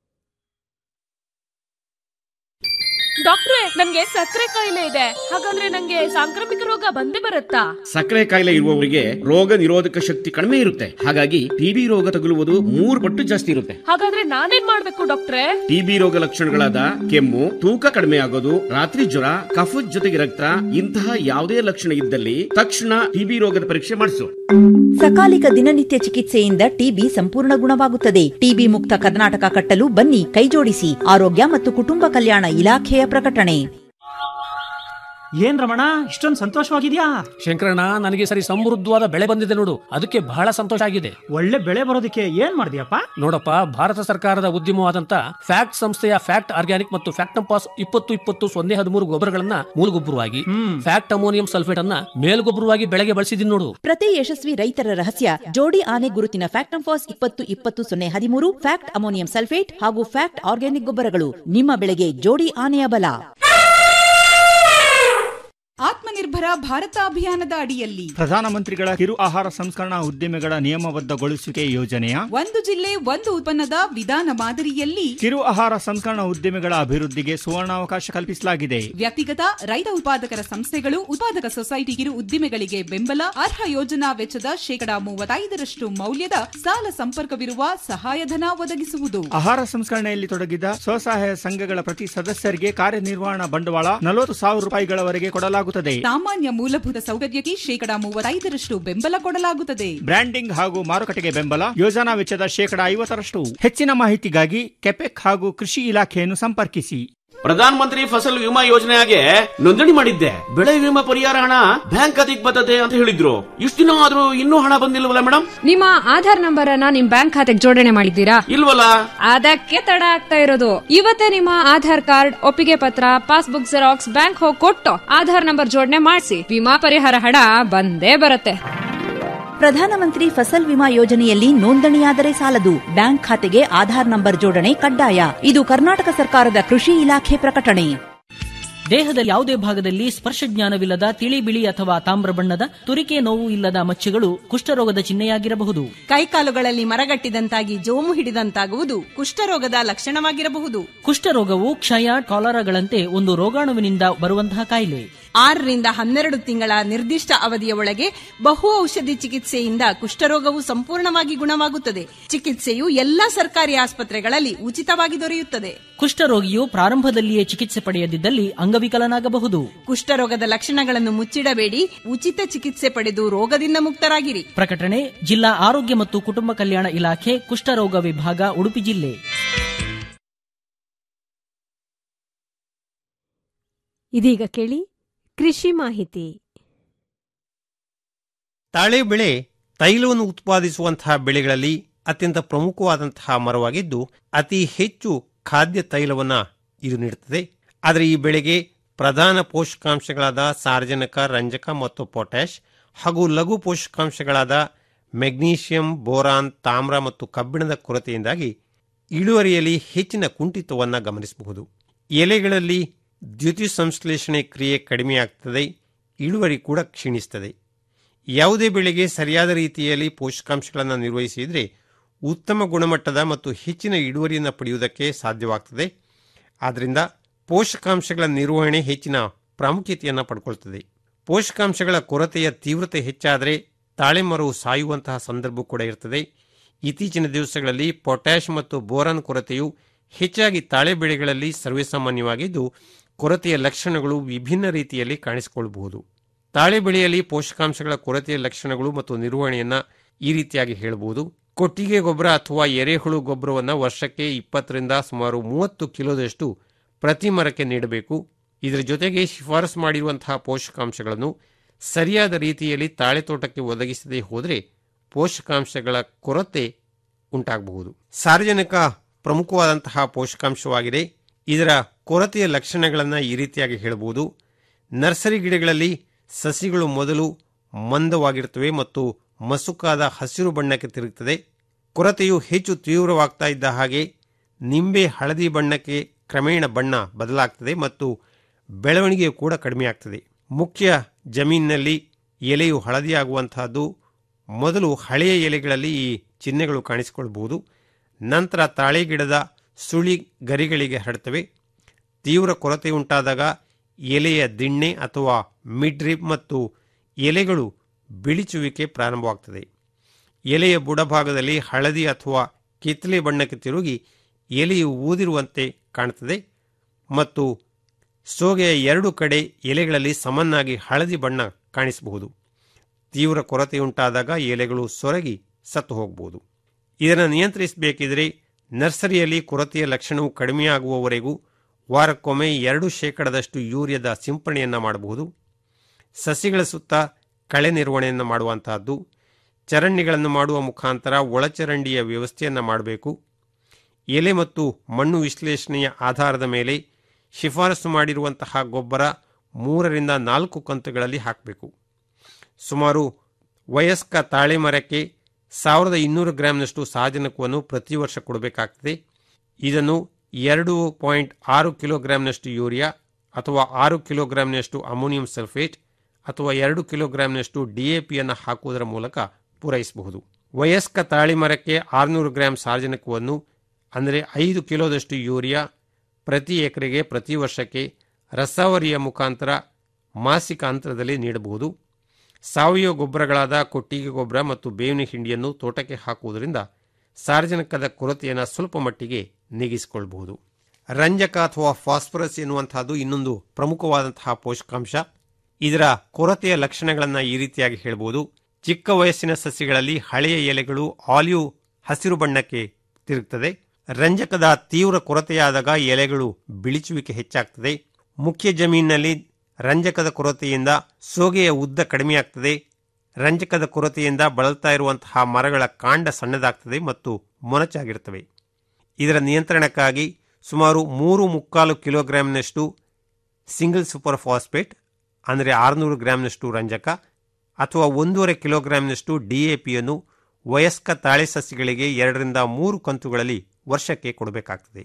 ಡಾಕ್ಟ್ರೆ ನನ್ಗೆ ಸಕ್ಕರೆ ಕಾಯಿಲೆ ಇದೆ ಹಾಗಾದ್ರೆ ನಂಗೆ ಸಾಂಕ್ರಾಮಿಕ ರೋಗ ಬಂದೇ ಬರುತ್ತಾ ಸಕ್ಕರೆ ಕಾಯಿಲೆ ಇರುವವರಿಗೆ ರೋಗ ನಿರೋಧಕ ಶಕ್ತಿ ಕಡಿಮೆ ಇರುತ್ತೆ ಹಾಗಾಗಿ ಟಿಬಿ ರೋಗ ತಗುಲುವುದು ಮೂರು ಪಟ್ಟು ಜಾಸ್ತಿ ಇರುತ್ತೆ ಹಾಗಾದ್ರೆ ನಾನೇನ್ ಮಾಡ್ಬೇಕು ಡಾಕ್ಟ್ರೆ ಟಿಬಿ ರೋಗ ಲಕ್ಷಣಗಳಾದ ಕೆಮ್ಮು ತೂಕ ಕಡಿಮೆ ಆಗೋದು ರಾತ್ರಿ ಜ್ವರ ಕಫದ ಜೊತೆಗೆ ರಕ್ತ ಇಂತಹ ಯಾವುದೇ ಲಕ್ಷಣ ಇದ್ದಲ್ಲಿ ತಕ್ಷಣ ಟಿಬಿ ರೋಗದ ಪರೀಕ್ಷೆ ಮಾಡಿಸು ಸಕಾಲಿಕ ದಿನನಿತ್ಯ ಚಿಕಿತ್ಸೆಯಿಂದ ಟಿಬಿ ಸಂಪೂರ್ಣ ಗುಣವಾಗುತ್ತದೆ ಟಿಬಿ ಮುಕ್ತ ಕರ್ನಾಟಕ ಕಟ್ಟಲು ಬನ್ನಿ ಕೈಜೋಡಿಸಿ ಆರೋಗ್ಯ ಮತ್ತು ಕುಟುಂಬ ಕಲ್ಯಾಣ ಇಲಾಖೆಯ ಪ್ರಕಟಣೆ ಏನ್ ರಮಣ ಇಷ್ಟೊಂದು ಸಂತೋಷವಾಗಿದ್ಯಾ ಶಂಕರಣ್ಣ ನನಗೆ ಈ ಸರಿ ಸಮೃದ್ಧವಾದ ಬೆಳೆ ಬಂದಿದೆ ನೋಡು ಅದಕ್ಕೆ ಬಹಳ ಸಂತೋಷ ಆಗಿದೆ ಒಳ್ಳೆ ಬೆಳೆ ಬರೋದಕ್ಕೆ ಏನ್ ಮಾಡಿದ್ಯಪ್ಪ ನೋಡಪ್ಪ ಭಾರತ ಸರ್ಕಾರದ ಉದ್ಯಮವಾದಂತ ಫ್ಯಾಕ್ಟ್ ಸಂಸ್ಥೆಯ ಫ್ಯಾಕ್ಟ್ ಆರ್ಗ್ಯಾನಿಕ್ ಮತ್ತು ಫ್ಯಾಕ್ಟ್ ಪಾಸ್ ಇಪ್ಪತ್ತು ಇಪ್ಪತ್ತು ಸೊನ್ನೆ ಹದಿಮೂರು ಗೊಬ್ಬರಗಳನ್ನ ಮೂಲಗೊಬ್ಬರವಾಗಿ ಫ್ಯಾಕ್ಟ್ ಅಮೋನಿಯಂ ಸಲ್ಫೇಟ್ ಅನ್ನ ಮೇಲ್ಗೊಬ್ಬರವಾಗಿ ಬೆಳೆಗೆ ಬಳಸಿದೀನಿ ನೋಡು ಪ್ರತಿ ಯಶಸ್ವಿ ರೈತರ ರಹಸ್ಯ ಜೋಡಿ ಆನೆ ಗುರುತಿನ ಫ್ಯಾಕ್ಟ್ ಫಾಸ್ ಇಪ್ಪತ್ತು ಇಪ್ಪತ್ತು ಸೊನ್ನೆ ಹದಿಮೂರು ಫ್ಯಾಕ್ಟ್ ಅಮೋನಿಯಂ ಸಲ್ಫೇಟ್ ಹಾಗೂ ಫ್ಯಾಕ್ಟ್ ಆರ್ಗ್ಯಾನಿಕ್ ಗೊಬ್ಬರಗಳು ನಿಮ್ಮ ಬೆಳೆಗೆ ಜೋಡಿ ಆನೆಯ ಬಲ ಆತ್ಮನಿರ್ಭರ ಭಾರತ ಅಭಿಯಾನದ ಅಡಿಯಲ್ಲಿ ಪ್ರಧಾನಮಂತ್ರಿಗಳ ಕಿರು ಆಹಾರ ಸಂಸ್ಕರಣಾ ಉದ್ದಿಮೆಗಳ ನಿಯಮಬದ್ಧಗೊಳಿಸುವಿಕೆ ಯೋಜನೆಯ ಒಂದು ಜಿಲ್ಲೆ ಒಂದು ಉತ್ಪನ್ನದ ವಿಧಾನ ಮಾದರಿಯಲ್ಲಿ ಕಿರು ಆಹಾರ ಸಂಸ್ಕರಣಾ ಉದ್ದಿಮೆಗಳ ಅಭಿವೃದ್ಧಿಗೆ ಸುವರ್ಣಾವಕಾಶ ಕಲ್ಪಿಸಲಾಗಿದೆ ವ್ಯಕ್ತಿಗತ ರೈತ ಉತ್ಪಾದಕರ ಸಂಸ್ಥೆಗಳು ಉತ್ಪಾದಕ ಸೊಸೈಟಿ ಕಿರು ಉದ್ದಿಮೆಗಳಿಗೆ ಬೆಂಬಲ ಅರ್ಹ ಯೋಜನಾ ವೆಚ್ಚದ ಶೇಕಡಾ ಮೂವತ್ತೈದರಷ್ಟು ಮೌಲ್ಯದ ಸಾಲ ಸಂಪರ್ಕವಿರುವ ಸಹಾಯಧನ ಒದಗಿಸುವುದು ಆಹಾರ ಸಂಸ್ಕರಣೆಯಲ್ಲಿ ತೊಡಗಿದ ಸ್ವಸಹಾಯ ಸಂಘಗಳ ಪ್ರತಿ ಸದಸ್ಯರಿಗೆ ಕಾರ್ಯನಿರ್ವಹಣಾ ಬಂಡವಾಳ ನಲವತ್ತು ಸಾವಿರ ರೂಪಾಯಿಗಳವರೆಗೆ ಕೊಡಲಾಗುತ್ತದೆ ಸಾಮಾನ್ಯ ಮೂಲಭೂತ ಸೌಕರ್ಯಕ್ಕೆ ಶೇಕಡಾ ಮೂವತ್ತೈದರಷ್ಟು ಬೆಂಬಲ ಕೊಡಲಾಗುತ್ತದೆ ಬ್ರ್ಯಾಂಡಿಂಗ್ ಹಾಗೂ ಮಾರುಕಟ್ಟೆಗೆ ಬೆಂಬಲ ಯೋಜನಾ ವೆಚ್ಚದ ಶೇಕಡಾ ಐವತ್ತರಷ್ಟು ಹೆಚ್ಚಿನ ಮಾಹಿತಿಗಾಗಿ ಕೆಪೆಕ್ ಹಾಗೂ ಕೃಷಿ ಇಲಾಖೆಯನ್ನು ಸಂಪರ್ಕಿಸಿ ಪ್ರಧಾನ ಮಂತ್ರಿ ಫಸಲ್ ವಿಮಾ ಯೋಜನೆಗೆ ನೋಂದಣಿ ಮಾಡಿದ್ದೆ ಬೆಳೆ ವಿಮಾ ಪರಿಹಾರ ಹಣ ಬ್ಯಾಂಕ್ ಖಾತೆಗೆ ಬರ್ತದೆ ಅಂತ ಹೇಳಿದ್ರು ಇಷ್ಟು ದಿನ ಆದ್ರೂ ಇನ್ನೂ ಹಣ ಬಂದಿಲ್ವಲ್ಲ ಮೇಡಮ್ ನಿಮ್ಮ ಆಧಾರ್ ನಂಬರ್ ಅನ್ನ ನಿಮ್ ಬ್ಯಾಂಕ್ ಖಾತೆಗೆ ಜೋಡಣೆ ಮಾಡಿದ್ದೀರಾ ಇಲ್ವಲ್ಲ ಅದಕ್ಕೆ ತಡ ಆಗ್ತಾ ಇರೋದು ಇವತ್ತೇ ನಿಮ್ಮ ಆಧಾರ್ ಕಾರ್ಡ್ ಒಪ್ಪಿಗೆ ಪತ್ರ ಪಾಸ್ಬುಕ್ ಜೆರಾಕ್ಸ್ ಬ್ಯಾಂಕ್ ಹೋಗಿ ಕೊಟ್ಟು ಆಧಾರ್ ನಂಬರ್ ಜೋಡಣೆ ಮಾಡಿಸಿ ವಿಮಾ ಪರಿಹಾರ ಹಣ ಬಂದೇ ಬರುತ್ತೆ ಪ್ರಧಾನಮಂತ್ರಿ ಫಸಲ್ ವಿಮಾ ಯೋಜನೆಯಲ್ಲಿ ನೋಂದಣಿಯಾದರೆ ಸಾಲದು ಬ್ಯಾಂಕ್ ಖಾತೆಗೆ ಆಧಾರ್ ನಂಬರ್ ಜೋಡಣೆ ಕಡ್ಡಾಯ ಇದು ಕರ್ನಾಟಕ ಸರ್ಕಾರದ ಕೃಷಿ ಇಲಾಖೆ ಪ್ರಕಟಣೆ ದೇಹದ ಯಾವುದೇ ಭಾಗದಲ್ಲಿ ಸ್ಪರ್ಶ ಜ್ಞಾನವಿಲ್ಲದ ತಿಳಿ ಬಿಳಿ ಅಥವಾ ತಾಮ್ರ ಬಣ್ಣದ ತುರಿಕೆ ನೋವು ಇಲ್ಲದ ಮಚ್ಚೆಗಳು ಕುಷ್ಠರೋಗದ ಚಿಹ್ನೆಯಾಗಿರಬಹುದು ಕೈಕಾಲುಗಳಲ್ಲಿ ಮರಗಟ್ಟಿದಂತಾಗಿ ಜೋಮು ಹಿಡಿದಂತಾಗುವುದು ಕುಷ್ಠರೋಗದ ಲಕ್ಷಣವಾಗಿರಬಹುದು ಕುಷ್ಠರೋಗವು ಕ್ಷಯ ಕಾಲರಾಗಳಂತೆ ಒಂದು ರೋಗಾಣುವಿನಿಂದ ಬರುವಂತಹ ಕಾಯಿಲೆ ಆರರಿಂದ ಹನ್ನೆರಡು ತಿಂಗಳ ನಿರ್ದಿಷ್ಟ ಅವಧಿಯ ಒಳಗೆ ಬಹು ಔಷಧಿ ಚಿಕಿತ್ಸೆಯಿಂದ ಕುಷ್ಠರೋಗವು ಸಂಪೂರ್ಣವಾಗಿ ಗುಣವಾಗುತ್ತದೆ ಚಿಕಿತ್ಸೆಯು ಎಲ್ಲಾ ಸರ್ಕಾರಿ ಆಸ್ಪತ್ರೆಗಳಲ್ಲಿ ಉಚಿತವಾಗಿ ದೊರೆಯುತ್ತದೆ ಕುಷ್ಠರೋಗಿಯು ಪ್ರಾರಂಭದಲ್ಲಿಯೇ ಚಿಕಿತ್ಸೆ ಪಡೆಯದಿದ್ದಲ್ಲಿ ಅಂಗವಿಕಲನಾಗಬಹುದು ಕುಷ್ಠರೋಗದ ಲಕ್ಷಣಗಳನ್ನು ಮುಚ್ಚಿಡಬೇಡಿ ಉಚಿತ ಚಿಕಿತ್ಸೆ ಪಡೆದು ರೋಗದಿಂದ ಮುಕ್ತರಾಗಿರಿ ಪ್ರಕಟಣೆ ಜಿಲ್ಲಾ ಆರೋಗ್ಯ ಮತ್ತು ಕುಟುಂಬ ಕಲ್ಯಾಣ ಇಲಾಖೆ ಕುಷ್ಠರೋಗ ವಿಭಾಗ ಉಡುಪಿ ಜಿಲ್ಲೆ ಇದೀಗ ಕೇಳಿ ಕೃಷಿ ಮಾಹಿತಿ ತಾಳೆ ಬೆಳೆ ತೈಲವನ್ನು ಉತ್ಪಾದಿಸುವಂತಹ ಬೆಳೆಗಳಲ್ಲಿ ಅತ್ಯಂತ ಪ್ರಮುಖವಾದಂತಹ ಮರವಾಗಿದ್ದು ಅತಿ ಹೆಚ್ಚು ಖಾದ್ಯ ತೈಲವನ್ನು ಇದು ನೀಡುತ್ತದೆ ಆದರೆ ಈ ಬೆಳೆಗೆ ಪ್ರಧಾನ ಪೋಷಕಾಂಶಗಳಾದ ಸಾರ್ವಜನಿಕ ರಂಜಕ ಮತ್ತು ಪೊಟ್ಯಾಷ್ ಹಾಗೂ ಲಘು ಪೋಷಕಾಂಶಗಳಾದ ಮೆಗ್ನೀಷಿಯಂ ಬೋರಾನ್ ತಾಮ್ರ ಮತ್ತು ಕಬ್ಬಿಣದ ಕೊರತೆಯಿಂದಾಗಿ ಇಳುವರಿಯಲ್ಲಿ ಹೆಚ್ಚಿನ ಕುಂಠಿತವನ್ನು ಗಮನಿಸಬಹುದು ಎಲೆಗಳಲ್ಲಿ ದ್ಯುತಿ ಸಂಶ್ಲೇಷಣೆ ಕ್ರಿಯೆ ಕಡಿಮೆಯಾಗ್ತದೆ ಇಳುವರಿ ಕೂಡ ಕ್ಷೀಣಿಸ್ತದೆ ಯಾವುದೇ ಬೆಳೆಗೆ ಸರಿಯಾದ ರೀತಿಯಲ್ಲಿ ಪೋಷಕಾಂಶಗಳನ್ನು ನಿರ್ವಹಿಸಿದರೆ ಉತ್ತಮ ಗುಣಮಟ್ಟದ ಮತ್ತು ಹೆಚ್ಚಿನ ಇಳುವರಿಯನ್ನು ಪಡೆಯುವುದಕ್ಕೆ ಸಾಧ್ಯವಾಗ್ತದೆ ಆದ್ದರಿಂದ ಪೋಷಕಾಂಶಗಳ ನಿರ್ವಹಣೆ ಹೆಚ್ಚಿನ ಪ್ರಾಮುಖ್ಯತೆಯನ್ನು ಪಡ್ಕೊಳ್ತದೆ ಪೋಷಕಾಂಶಗಳ ಕೊರತೆಯ ತೀವ್ರತೆ ಹೆಚ್ಚಾದರೆ ತಾಳೆ ಮರವು ಸಾಯುವಂತಹ ಸಂದರ್ಭ ಕೂಡ ಇರ್ತದೆ ಇತ್ತೀಚಿನ ದಿವಸಗಳಲ್ಲಿ ಪೊಟ್ಯಾಷ್ ಮತ್ತು ಬೋರಾನ್ ಕೊರತೆಯು ಹೆಚ್ಚಾಗಿ ತಾಳೆ ಬೆಳೆಗಳಲ್ಲಿ ಸರ್ವೇಸಾಮಾನ್ಯವಾಗಿದ್ದು ಕೊರತೆಯ ಲಕ್ಷಣಗಳು ವಿಭಿನ್ನ ರೀತಿಯಲ್ಲಿ ಕಾಣಿಸಿಕೊಳ್ಳಬಹುದು ತಾಳೆ ಬೆಳೆಯಲ್ಲಿ ಪೋಷಕಾಂಶಗಳ ಕೊರತೆಯ ಲಕ್ಷಣಗಳು ಮತ್ತು ನಿರ್ವಹಣೆಯನ್ನು ಈ ರೀತಿಯಾಗಿ ಹೇಳಬಹುದು ಕೊಟ್ಟಿಗೆ ಗೊಬ್ಬರ ಅಥವಾ ಎರೆಹುಳು ಗೊಬ್ಬರವನ್ನು ವರ್ಷಕ್ಕೆ ಇಪ್ಪತ್ತರಿಂದ ಸುಮಾರು ಮೂವತ್ತು ಕಿಲೋದಷ್ಟು ಪ್ರತಿ ಮರಕ್ಕೆ ನೀಡಬೇಕು ಇದರ ಜೊತೆಗೆ ಶಿಫಾರಸು ಮಾಡಿರುವಂತಹ ಪೋಷಕಾಂಶಗಳನ್ನು ಸರಿಯಾದ ರೀತಿಯಲ್ಲಿ ತಾಳೆ ತೋಟಕ್ಕೆ ಒದಗಿಸದೇ ಹೋದರೆ ಪೋಷಕಾಂಶಗಳ ಕೊರತೆ ಉಂಟಾಗಬಹುದು ಸಾರ್ವಜನಿಕ ಪ್ರಮುಖವಾದಂತಹ ಪೋಷಕಾಂಶವಾಗಿದೆ ಇದರ ಕೊರತೆಯ ಲಕ್ಷಣಗಳನ್ನು ಈ ರೀತಿಯಾಗಿ ಹೇಳಬಹುದು ನರ್ಸರಿ ಗಿಡಗಳಲ್ಲಿ ಸಸಿಗಳು ಮೊದಲು ಮಂದವಾಗಿರುತ್ತವೆ ಮತ್ತು ಮಸುಕಾದ ಹಸಿರು ಬಣ್ಣಕ್ಕೆ ತಿರುಗುತ್ತದೆ ಕೊರತೆಯು ಹೆಚ್ಚು ತೀವ್ರವಾಗ್ತಾ ಇದ್ದ ಹಾಗೆ ನಿಂಬೆ ಹಳದಿ ಬಣ್ಣಕ್ಕೆ ಕ್ರಮೇಣ ಬಣ್ಣ ಬದಲಾಗ್ತದೆ ಮತ್ತು ಬೆಳವಣಿಗೆಯು ಕೂಡ ಕಡಿಮೆಯಾಗ್ತದೆ ಮುಖ್ಯ ಜಮೀನಿನಲ್ಲಿ ಎಲೆಯು ಹಳದಿಯಾಗುವಂತಹದ್ದು ಮೊದಲು ಹಳೆಯ ಎಲೆಗಳಲ್ಲಿ ಈ ಚಿಹ್ನೆಗಳು ಕಾಣಿಸಿಕೊಳ್ಳಬಹುದು ನಂತರ ತಾಳೆ ಗಿಡದ ಸುಳಿ ಗರಿಗಳಿಗೆ ಹರಡ್ತವೆ ತೀವ್ರ ಕೊರತೆ ಉಂಟಾದಾಗ ಎಲೆಯ ದಿಣ್ಣೆ ಅಥವಾ ಮಿಡ್ರಿಪ್ ಮತ್ತು ಎಲೆಗಳು ಬಿಳಿಚುವಿಕೆ ಪ್ರಾರಂಭವಾಗ್ತದೆ ಎಲೆಯ ಬುಡಭಾಗದಲ್ಲಿ ಹಳದಿ ಅಥವಾ ಕಿತ್ತಲೆ ಬಣ್ಣಕ್ಕೆ ತಿರುಗಿ ಎಲೆಯು ಊದಿರುವಂತೆ ಕಾಣುತ್ತದೆ ಮತ್ತು ಸೋಗೆಯ ಎರಡು ಕಡೆ ಎಲೆಗಳಲ್ಲಿ ಸಮನಾಗಿ ಹಳದಿ ಬಣ್ಣ ಕಾಣಿಸಬಹುದು ತೀವ್ರ ಕೊರತೆಯುಂಟಾದಾಗ ಎಲೆಗಳು ಸೊರಗಿ ಸತ್ತು ಹೋಗಬಹುದು ಇದನ್ನು ನಿಯಂತ್ರಿಸಬೇಕಿದ್ರೆ ನರ್ಸರಿಯಲ್ಲಿ ಕೊರತೆಯ ಲಕ್ಷಣವು ಕಡಿಮೆಯಾಗುವವರೆಗೂ ವಾರಕ್ಕೊಮ್ಮೆ ಎರಡು ಶೇಕಡದಷ್ಟು ಯೂರಿಯಾದ ಸಿಂಪರಣೆಯನ್ನು ಮಾಡಬಹುದು ಸಸಿಗಳ ಸುತ್ತ ಕಳೆ ನಿರ್ವಹಣೆಯನ್ನು ಮಾಡುವಂತಹದ್ದು ಚರಂಡಿಗಳನ್ನು ಮಾಡುವ ಮುಖಾಂತರ ಒಳಚರಂಡಿಯ ವ್ಯವಸ್ಥೆಯನ್ನು ಮಾಡಬೇಕು ಎಲೆ ಮತ್ತು ಮಣ್ಣು ವಿಶ್ಲೇಷಣೆಯ ಆಧಾರದ ಮೇಲೆ ಶಿಫಾರಸು ಮಾಡಿರುವಂತಹ ಗೊಬ್ಬರ ಮೂರರಿಂದ ನಾಲ್ಕು ಕಂತುಗಳಲ್ಲಿ ಹಾಕಬೇಕು ಸುಮಾರು ವಯಸ್ಕ ತಾಳೆ ಮರಕ್ಕೆ ಸಾವಿರದ ಇನ್ನೂರು ಗ್ರಾಂನಷ್ಟು ಸಾರಜನಕವನ್ನು ಪ್ರತಿ ವರ್ಷ ಕೊಡಬೇಕಾಗ್ತದೆ ಇದನ್ನು ಎರಡು ಪಾಯಿಂಟ್ ಆರು ಕಿಲೋಗ್ರಾಂನಷ್ಟು ಯೂರಿಯಾ ಅಥವಾ ಆರು ಕಿಲೋಗ್ರಾಂನಷ್ಟು ಅಮೋನಿಯಂ ಸಲ್ಫೇಟ್ ಅಥವಾ ಎರಡು ಕಿಲೋಗ್ರಾಂನಷ್ಟು ಡಿಎಪಿಯನ್ನು ಹಾಕುವುದರ ಮೂಲಕ ಪೂರೈಸಬಹುದು ವಯಸ್ಕ ತಾಳಿ ಮರಕ್ಕೆ ಆರುನೂರು ಗ್ರಾಂ ಸಾರಜನಕವನ್ನು ಅಂದರೆ ಐದು ಕಿಲೋದಷ್ಟು ಯೂರಿಯಾ ಪ್ರತಿ ಎಕರೆಗೆ ಪ್ರತಿ ವರ್ಷಕ್ಕೆ ರಸಾವರಿಯ ಮುಖಾಂತರ ಮಾಸಿಕ ಅಂತರದಲ್ಲಿ ನೀಡಬಹುದು ಸಾವಯವ ಗೊಬ್ಬರಗಳಾದ ಕೊಟ್ಟಿಗೆ ಗೊಬ್ಬರ ಮತ್ತು ಬೇವಿನ ಹಿಂಡಿಯನ್ನು ತೋಟಕ್ಕೆ ಹಾಕುವುದರಿಂದ ಸಾರ್ವಜನಿಕದ ಕೊರತೆಯನ್ನು ಸ್ವಲ್ಪ ಮಟ್ಟಿಗೆ ನೀಗಿಸಿಕೊಳ್ಳಬಹುದು ರಂಜಕ ಅಥವಾ ಫಾಸ್ಫರಸ್ ಎನ್ನುವಂತಹದ್ದು ಇನ್ನೊಂದು ಪ್ರಮುಖವಾದಂತಹ ಪೋಷಕಾಂಶ ಇದರ ಕೊರತೆಯ ಲಕ್ಷಣಗಳನ್ನು ಈ ರೀತಿಯಾಗಿ ಹೇಳಬಹುದು ಚಿಕ್ಕ ವಯಸ್ಸಿನ ಸಸ್ಯಗಳಲ್ಲಿ ಹಳೆಯ ಎಲೆಗಳು ಆಲಿವ್ ಹಸಿರು ಬಣ್ಣಕ್ಕೆ ತಿರುಗುತ್ತದೆ ರಂಜಕದ ತೀವ್ರ ಕೊರತೆಯಾದಾಗ ಎಲೆಗಳು ಬಿಳಿಚುವಿಕೆ ಹೆಚ್ಚಾಗ್ತದೆ ಮುಖ್ಯ ಜಮೀನಿನಲ್ಲಿ ರಂಜಕದ ಕೊರತೆಯಿಂದ ಸೋಗೆಯ ಉದ್ದ ಕಡಿಮೆಯಾಗ್ತದೆ ರಂಜಕದ ಕೊರತೆಯಿಂದ ಬಳಲ್ತಾ ಇರುವಂತಹ ಮರಗಳ ಕಾಂಡ ಸಣ್ಣದಾಗ್ತದೆ ಮತ್ತು ಮೊನಚಾಗಿರ್ತವೆ ಇದರ ನಿಯಂತ್ರಣಕ್ಕಾಗಿ ಸುಮಾರು ಮೂರು ಮುಕ್ಕಾಲು ಕಿಲೋಗ್ರಾಂನಷ್ಟು ಸಿಂಗಲ್ ಸೂಪರ್ ಫಾಸ್ಫೇಟ್ ಅಂದರೆ ಆರುನೂರು ಗ್ರಾಂನಷ್ಟು ರಂಜಕ ಅಥವಾ ಒಂದೂವರೆ ಕಿಲೋಗ್ರಾಂನಷ್ಟು ಡಿಎಪಿಯನ್ನು ವಯಸ್ಕ ತಾಳೆ ಸಸ್ಯಗಳಿಗೆ ಎರಡರಿಂದ ಮೂರು ಕಂತುಗಳಲ್ಲಿ ವರ್ಷಕ್ಕೆ ಕೊಡಬೇಕಾಗ್ತದೆ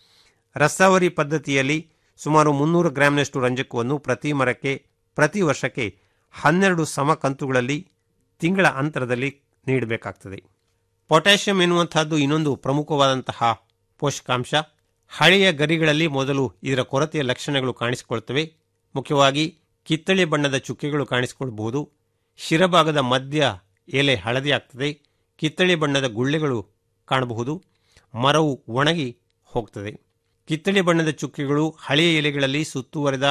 ರಸಾವರಿ ಪದ್ಧತಿಯಲ್ಲಿ ಸುಮಾರು ಮುನ್ನೂರು ಗ್ರಾಂನಷ್ಟು ರಂಜಕವನ್ನು ಪ್ರತಿ ಮರಕ್ಕೆ ಪ್ರತಿ ವರ್ಷಕ್ಕೆ ಹನ್ನೆರಡು ಸಮ ಕಂತುಗಳಲ್ಲಿ ತಿಂಗಳ ಅಂತರದಲ್ಲಿ ನೀಡಬೇಕಾಗ್ತದೆ ಪೊಟ್ಯಾಷಿಯಂ ಎನ್ನುವಂತಹದ್ದು ಇನ್ನೊಂದು ಪ್ರಮುಖವಾದಂತಹ ಪೋಷಕಾಂಶ ಹಳೆಯ ಗರಿಗಳಲ್ಲಿ ಮೊದಲು ಇದರ ಕೊರತೆಯ ಲಕ್ಷಣಗಳು ಕಾಣಿಸಿಕೊಳ್ತವೆ ಮುಖ್ಯವಾಗಿ ಕಿತ್ತಳೆ ಬಣ್ಣದ ಚುಕ್ಕೆಗಳು ಕಾಣಿಸಿಕೊಳ್ಬಹುದು ಶಿರಭಾಗದ ಮಧ್ಯ ಎಲೆ ಹಳದಿ ಆಗ್ತದೆ ಕಿತ್ತಳೆ ಬಣ್ಣದ ಗುಳ್ಳೆಗಳು ಕಾಣಬಹುದು ಮರವು ಒಣಗಿ ಹೋಗ್ತದೆ ಕಿತ್ತಳೆ ಬಣ್ಣದ ಚುಕ್ಕೆಗಳು ಹಳೆಯ ಎಲೆಗಳಲ್ಲಿ ಸುತ್ತುವರೆದ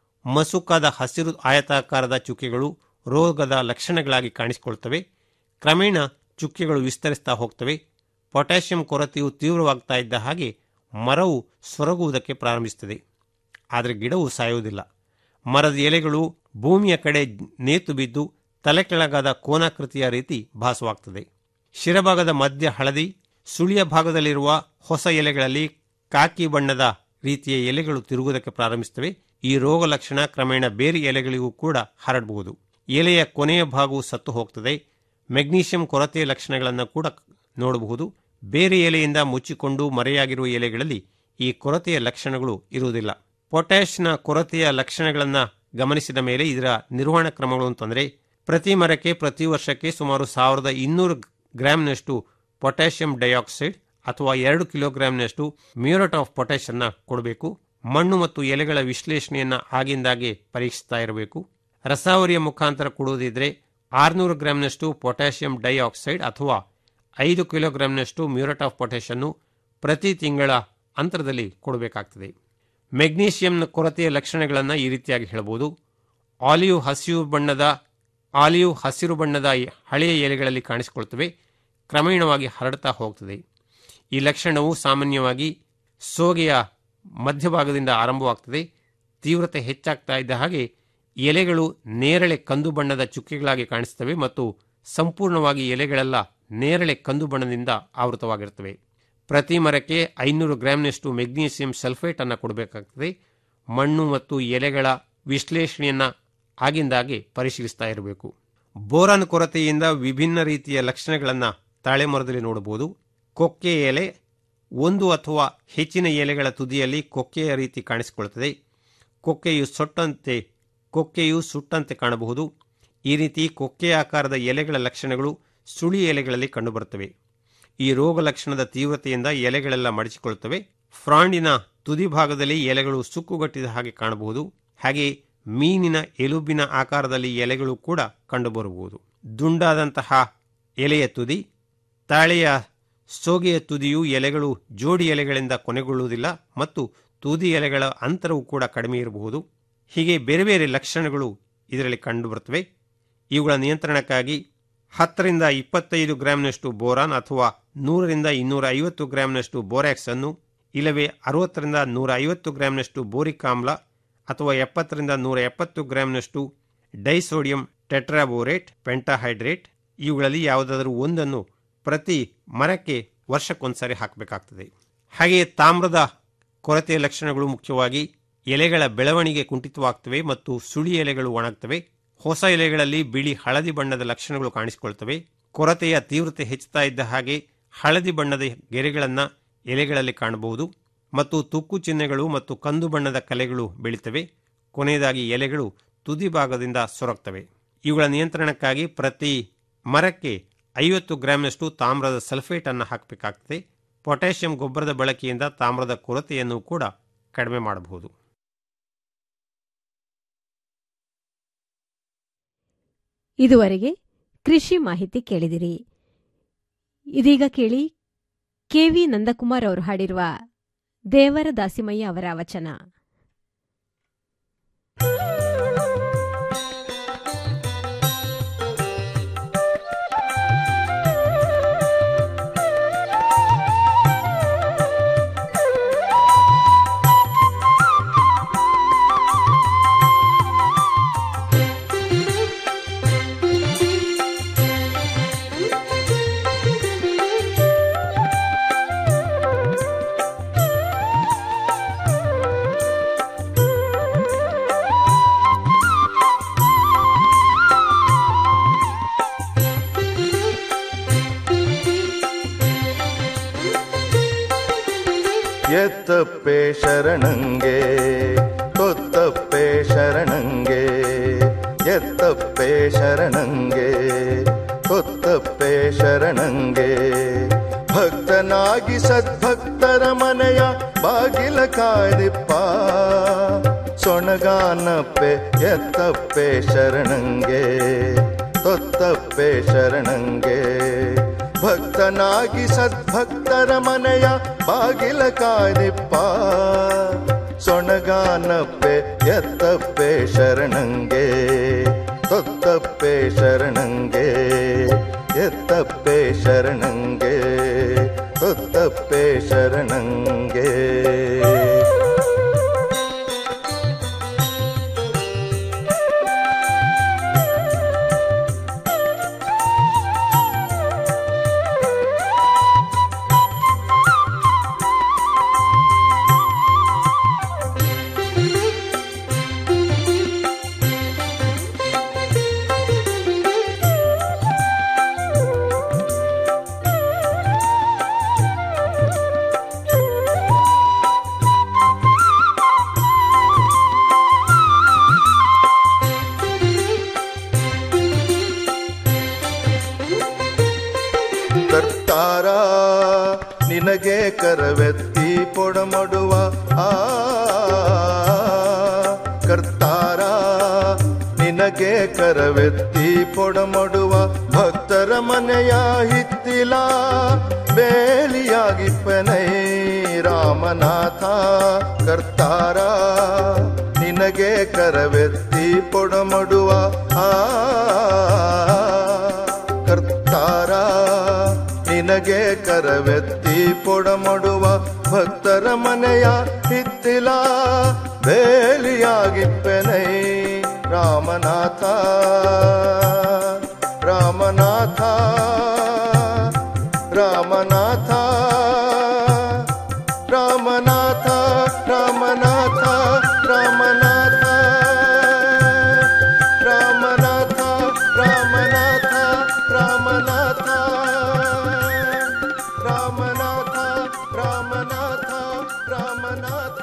ಮಸುಕಾದ ಹಸಿರು ಆಯತಾಕಾರದ ಚುಕ್ಕೆಗಳು ರೋಗದ ಲಕ್ಷಣಗಳಾಗಿ ಕಾಣಿಸಿಕೊಳ್ತವೆ ಕ್ರಮೇಣ ಚುಕ್ಕೆಗಳು ವಿಸ್ತರಿಸ್ತಾ ಹೋಗ್ತವೆ ಪೊಟ್ಯಾಷಿಯಂ ಕೊರತೆಯು ತೀವ್ರವಾಗ್ತಾ ಇದ್ದ ಹಾಗೆ ಮರವು ಸೊರಗುವುದಕ್ಕೆ ಪ್ರಾರಂಭಿಸುತ್ತದೆ ಆದರೆ ಗಿಡವು ಸಾಯುವುದಿಲ್ಲ ಮರದ ಎಲೆಗಳು ಭೂಮಿಯ ಕಡೆ ನೇತು ಬಿದ್ದು ತಲೆ ಕೆಳಗಾದ ಕೋನಾಕೃತಿಯ ರೀತಿ ಭಾಸವಾಗ್ತದೆ ಶಿರಭಾಗದ ಮಧ್ಯ ಹಳದಿ ಸುಳಿಯ ಭಾಗದಲ್ಲಿರುವ ಹೊಸ ಎಲೆಗಳಲ್ಲಿ ಕಾಕಿ ಬಣ್ಣದ ರೀತಿಯ ಎಲೆಗಳು ತಿರುಗುವುದಕ್ಕೆ ಪ್ರಾರಂಭಿಸುತ್ತವೆ ಈ ರೋಗ ಲಕ್ಷಣ ಕ್ರಮೇಣ ಬೇರೆ ಎಲೆಗಳಿಗೂ ಕೂಡ ಹರಡಬಹುದು ಎಲೆಯ ಕೊನೆಯ ಭಾಗವು ಸತ್ತು ಹೋಗ್ತದೆ ಮೆಗ್ನೀಷಿಯಂ ಕೊರತೆಯ ಲಕ್ಷಣಗಳನ್ನು ಕೂಡ ನೋಡಬಹುದು ಬೇರೆ ಎಲೆಯಿಂದ ಮುಚ್ಚಿಕೊಂಡು ಮರೆಯಾಗಿರುವ ಎಲೆಗಳಲ್ಲಿ ಈ ಕೊರತೆಯ ಲಕ್ಷಣಗಳು ಇರುವುದಿಲ್ಲ ಪೊಟ್ಯಾಷ್ನ ಕೊರತೆಯ ಲಕ್ಷಣಗಳನ್ನು ಗಮನಿಸಿದ ಮೇಲೆ ಇದರ ನಿರ್ವಹಣಾ ಕ್ರಮಗಳು ಅಂತಂದರೆ ಪ್ರತಿ ಮರಕ್ಕೆ ಪ್ರತಿ ವರ್ಷಕ್ಕೆ ಸುಮಾರು ಸಾವಿರದ ಇನ್ನೂರು ಗ್ರಾಂನಷ್ಟು ಪೊಟ್ಯಾಷಿಯಂ ಡೈಆಕ್ಸೈಡ್ ಅಥವಾ ಎರಡು ಕಿಲೋಗ್ರಾಂನಷ್ಟು ಮ್ಯೂರೇಟ್ ಆಫ್ ಪೊಟ್ಯಾಷ್ ಅನ್ನ ಕೊಡಬೇಕು ಮಣ್ಣು ಮತ್ತು ಎಲೆಗಳ ವಿಶ್ಲೇಷಣೆಯನ್ನ ಆಗಿಂದಾಗೆ ಪರೀಕ್ಷಿಸ್ತಾ ಇರಬೇಕು ರಸಾವರಿಯ ಮುಖಾಂತರ ಕೊಡುವುದಿದ್ರೆ ಆರುನೂರು ಗ್ರಾಂನಷ್ಟು ಪೊಟ್ಯಾಷಿಯಂ ಡೈಆಕ್ಸೈಡ್ ಅಥವಾ ಐದು ಕಿಲೋಗ್ರಾಂನಷ್ಟು ಮ್ಯೂರೇಟ್ ಆಫ್ ಪೊಟ್ಯಾಷ್ ಅನ್ನು ಪ್ರತಿ ತಿಂಗಳ ಅಂತರದಲ್ಲಿ ಕೊಡಬೇಕಾಗ್ತದೆ ಮೆಗ್ನೀಷಿಯಂನ ಕೊರತೆಯ ಲಕ್ಷಣಗಳನ್ನು ಈ ರೀತಿಯಾಗಿ ಹೇಳಬಹುದು ಆಲಿವ್ ಹಸಿರು ಬಣ್ಣದ ಆಲಿವ್ ಹಸಿರು ಬಣ್ಣದ ಹಳೆಯ ಎಲೆಗಳಲ್ಲಿ ಕಾಣಿಸಿಕೊಳ್ತವೆ ಕ್ರಮೇಣವಾಗಿ ಹರಡ್ತಾ ಹೋಗ್ತದೆ ಈ ಲಕ್ಷಣವು ಸಾಮಾನ್ಯವಾಗಿ ಸೋಗೆಯ ಮಧ್ಯಭಾಗದಿಂದ ಆರಂಭವಾಗ್ತದೆ ತೀವ್ರತೆ ಹೆಚ್ಚಾಗ್ತಾ ಇದ್ದ ಹಾಗೆ ಎಲೆಗಳು ನೇರಳೆ ಕಂದು ಬಣ್ಣದ ಚುಕ್ಕೆಗಳಾಗಿ ಕಾಣಿಸ್ತವೆ ಮತ್ತು ಸಂಪೂರ್ಣವಾಗಿ ಎಲೆಗಳೆಲ್ಲ ನೇರಳೆ ಕಂದು ಬಣ್ಣದಿಂದ ಆವೃತವಾಗಿರ್ತವೆ ಪ್ರತಿ ಮರಕ್ಕೆ ಐನೂರು ಗ್ರಾಂನಷ್ಟು ಮೆಗ್ನೀಷಿಯಂ ಸಲ್ಫೇಟ್ ಅನ್ನು ಕೊಡಬೇಕಾಗ್ತದೆ ಮಣ್ಣು ಮತ್ತು ಎಲೆಗಳ ವಿಶ್ಲೇಷಣೆಯನ್ನ ಆಗಿಂದಾಗೆ ಪರಿಶೀಲಿಸ್ತಾ ಇರಬೇಕು ಬೋರಾನ್ ಕೊರತೆಯಿಂದ ವಿಭಿನ್ನ ರೀತಿಯ ಲಕ್ಷಣಗಳನ್ನು ತಾಳೆ ಮರದಲ್ಲಿ ನೋಡಬಹುದು ಕೊಕ್ಕೆ ಎಲೆ ಒಂದು ಅಥವಾ ಹೆಚ್ಚಿನ ಎಲೆಗಳ ತುದಿಯಲ್ಲಿ ಕೊಕ್ಕೆಯ ರೀತಿ ಕಾಣಿಸಿಕೊಳ್ಳುತ್ತದೆ ಕೊಕ್ಕೆಯು ಸೊಟ್ಟಂತೆ ಕೊಕ್ಕೆಯು ಸುಟ್ಟಂತೆ ಕಾಣಬಹುದು ಈ ರೀತಿ ಕೊಕ್ಕೆ ಆಕಾರದ ಎಲೆಗಳ ಲಕ್ಷಣಗಳು ಸುಳಿ ಎಲೆಗಳಲ್ಲಿ ಕಂಡುಬರುತ್ತವೆ ಈ ರೋಗ ಲಕ್ಷಣದ ತೀವ್ರತೆಯಿಂದ ಎಲೆಗಳೆಲ್ಲ ಮಡಚಿಕೊಳ್ಳುತ್ತವೆ ಫ್ರಾಂಡಿನ ತುದಿ ಭಾಗದಲ್ಲಿ ಎಲೆಗಳು ಸುಕ್ಕುಗಟ್ಟಿದ ಹಾಗೆ ಕಾಣಬಹುದು ಹಾಗೆ ಮೀನಿನ ಎಲುಬಿನ ಆಕಾರದಲ್ಲಿ ಎಲೆಗಳು ಕೂಡ ಕಂಡುಬರಬಹುದು ದುಂಡಾದಂತಹ ಎಲೆಯ ತುದಿ ತಾಳೆಯ ಸೋಗೆಯ ತುದಿಯು ಎಲೆಗಳು ಜೋಡಿ ಎಲೆಗಳಿಂದ ಕೊನೆಗೊಳ್ಳುವುದಿಲ್ಲ ಮತ್ತು ತುದಿ ಎಲೆಗಳ ಅಂತರವು ಕೂಡ ಕಡಿಮೆ ಇರಬಹುದು ಹೀಗೆ ಬೇರೆ ಬೇರೆ ಲಕ್ಷಣಗಳು ಇದರಲ್ಲಿ ಕಂಡುಬರುತ್ತವೆ ಇವುಗಳ ನಿಯಂತ್ರಣಕ್ಕಾಗಿ ಹತ್ತರಿಂದ ಇಪ್ಪತ್ತೈದು ಗ್ರಾಂನಷ್ಟು ಬೋರಾನ್ ಅಥವಾ ನೂರರಿಂದ ಇನ್ನೂರ ಐವತ್ತು ಗ್ರಾಂನಷ್ಟು ಬೋರ್ಯಾಕ್ಸ್ ಅನ್ನು ಇಲ್ಲವೇ ಅರವತ್ತರಿಂದ ನೂರ ಐವತ್ತು ಗ್ರಾಂನಷ್ಟು ಬೋರಿಕ್ ಆಮ್ಲ ಅಥವಾ ಎಪ್ಪತ್ತರಿಂದ ನೂರ ಎಪ್ಪತ್ತು ಗ್ರಾಂನಷ್ಟು ಡೈಸೋಡಿಯಂ ಟೆಟ್ರಾಬೋರೇಟ್ ಪೆಂಟಾಹೈಡ್ರೇಟ್ ಇವುಗಳಲ್ಲಿ ಯಾವುದಾದರೂ ಒಂದನ್ನು ಪ್ರತಿ ಮರಕ್ಕೆ ವರ್ಷಕ್ಕೊಂದ್ಸರಿ ಹಾಕಬೇಕಾಗ್ತದೆ ಹಾಗೆಯೇ ತಾಮ್ರದ ಕೊರತೆಯ ಲಕ್ಷಣಗಳು ಮುಖ್ಯವಾಗಿ ಎಲೆಗಳ ಬೆಳವಣಿಗೆ ಕುಂಠಿತವಾಗ್ತವೆ ಮತ್ತು ಸುಳಿ ಎಲೆಗಳು ಒಣಗ್ತವೆ ಹೊಸ ಎಲೆಗಳಲ್ಲಿ ಬಿಳಿ ಹಳದಿ ಬಣ್ಣದ ಲಕ್ಷಣಗಳು ಕಾಣಿಸಿಕೊಳ್ತವೆ ಕೊರತೆಯ ತೀವ್ರತೆ ಹೆಚ್ಚುತ್ತಾ ಇದ್ದ ಹಾಗೆ ಹಳದಿ ಬಣ್ಣದ ಗೆರೆಗಳನ್ನು ಎಲೆಗಳಲ್ಲಿ ಕಾಣಬಹುದು ಮತ್ತು ತುಕ್ಕು ಚಿಹ್ನೆಗಳು ಮತ್ತು ಕಂದು ಬಣ್ಣದ ಕಲೆಗಳು ಬೆಳೀತವೆ ಕೊನೆಯದಾಗಿ ಎಲೆಗಳು ತುದಿ ಭಾಗದಿಂದ ಸೊರಗ್ತವೆ ಇವುಗಳ ನಿಯಂತ್ರಣಕ್ಕಾಗಿ ಪ್ರತಿ ಮರಕ್ಕೆ ಐವತ್ತು ಗ್ರಾಂನಷ್ಟು ತಾಮ್ರದ ಸಲ್ಫೇಟ್ ಅನ್ನು ಹಾಕಬೇಕಾಗ್ತದೆ ಪೊಟ್ಯಾಷಿಯಂ ಗೊಬ್ಬರದ ಬಳಕೆಯಿಂದ ತಾಮ್ರದ ಕೊರತೆಯನ್ನು ಕೂಡ ಕಡಿಮೆ ಮಾಡಬಹುದು ಇದುವರೆಗೆ ಕೃಷಿ ಮಾಹಿತಿ ಕೇಳಿದಿರಿ ಇದೀಗ ಕೇಳಿ ಕೆವಿ ನಂದಕುಮಾರ್ ಅವರು ಹಾಡಿರುವ ದೇವರ ದಾಸಿಮಯ್ಯ ಅವರ ವಚನ ಎತ್ತಪ್ಪೆ ಶರಣಂಗೆ ತೊತ್ತಪ್ಪೆ ಶರಣಂಗೆ ಎತ್ತಪ್ಪೆ ಶರಣಂಗೆ ತೊತ್ತಪ್ಪೆ ಶರಣಂಗೆ ಭಕ್ತನಾಗಿ ಸದ್ಭಕ್ತರ ಮನೆಯ ಬಾಗಿಲ ಕಾಯ್ದಿಪ್ಪ ಸೊಣಗಾನಪ್ಪೆ ಎತ್ತಪ್ಪೆ ಶರಣಂಗೆ ತೊತ್ತಪ್ಪೆ ಶರಣಂಗೆ ಭಕ್ತನಾಗಿ ಸದ್ಭಕ್ತರ ಮನೆಯ ಬಾಗಿಲ ಕಾಯ್ದಿಪ್ಪ ಸೊಣಗಾನಪ್ಪೆ ಎತ್ತಪ್ಪೆ ಶರಣಂಗೆ ತೊತ್ತಪ್ಪೆ ಶರಣಂಗೆ ಎತ್ತಪ್ಪೆ ಶರಣಂಗೆ ತೊತ್ತಪ್ಪೆ ಶರಣಂಗೆ ಕರ್ತಾರ ನಿನಗೆ ಕರವೆತ್ತಿ ಪೊಡಮಡುವ ಆ ಕರ್ತಾರ ನಿನಗೆ ಕರವೆತ್ತಿ ಪೊಡಮಡುವ ಭಕ್ತರ ಮನೆಯ ಹಿತ್ತಿಲ ಬೇಲಿಯಾಗಿಪ್ಪನೈ ರಾಮನಾಥ ಕರ್ತಾರ ನಿನಗೆ ಕರವೆತ್ತಿ ಪೊಡಮಡುವ ಆ ಕರ್ತಾರ ನಿನಗೆ ಕರವೆತ್ತಿ ಪೊಡಮಡುವ ಭಕ್ತರ ಮನೆಯ ಹಿತ್ತಿಲ ಬೇಲಿಯಾಗಿಪ್ಪೆನೈ ರಾಮನಾಥ ರಾಮನಾಥ ರಾಮನಾಥ ರಾಮನಾಥ ರಾಮನಾಥ ರಾಮನಾಥ ರಾಮನಾಥ ರಾಮನಾಥ ರಾಮನಾಥ ರಾಮನಾಥ ರಾಮನಾಥ ರಾಮನಾಥ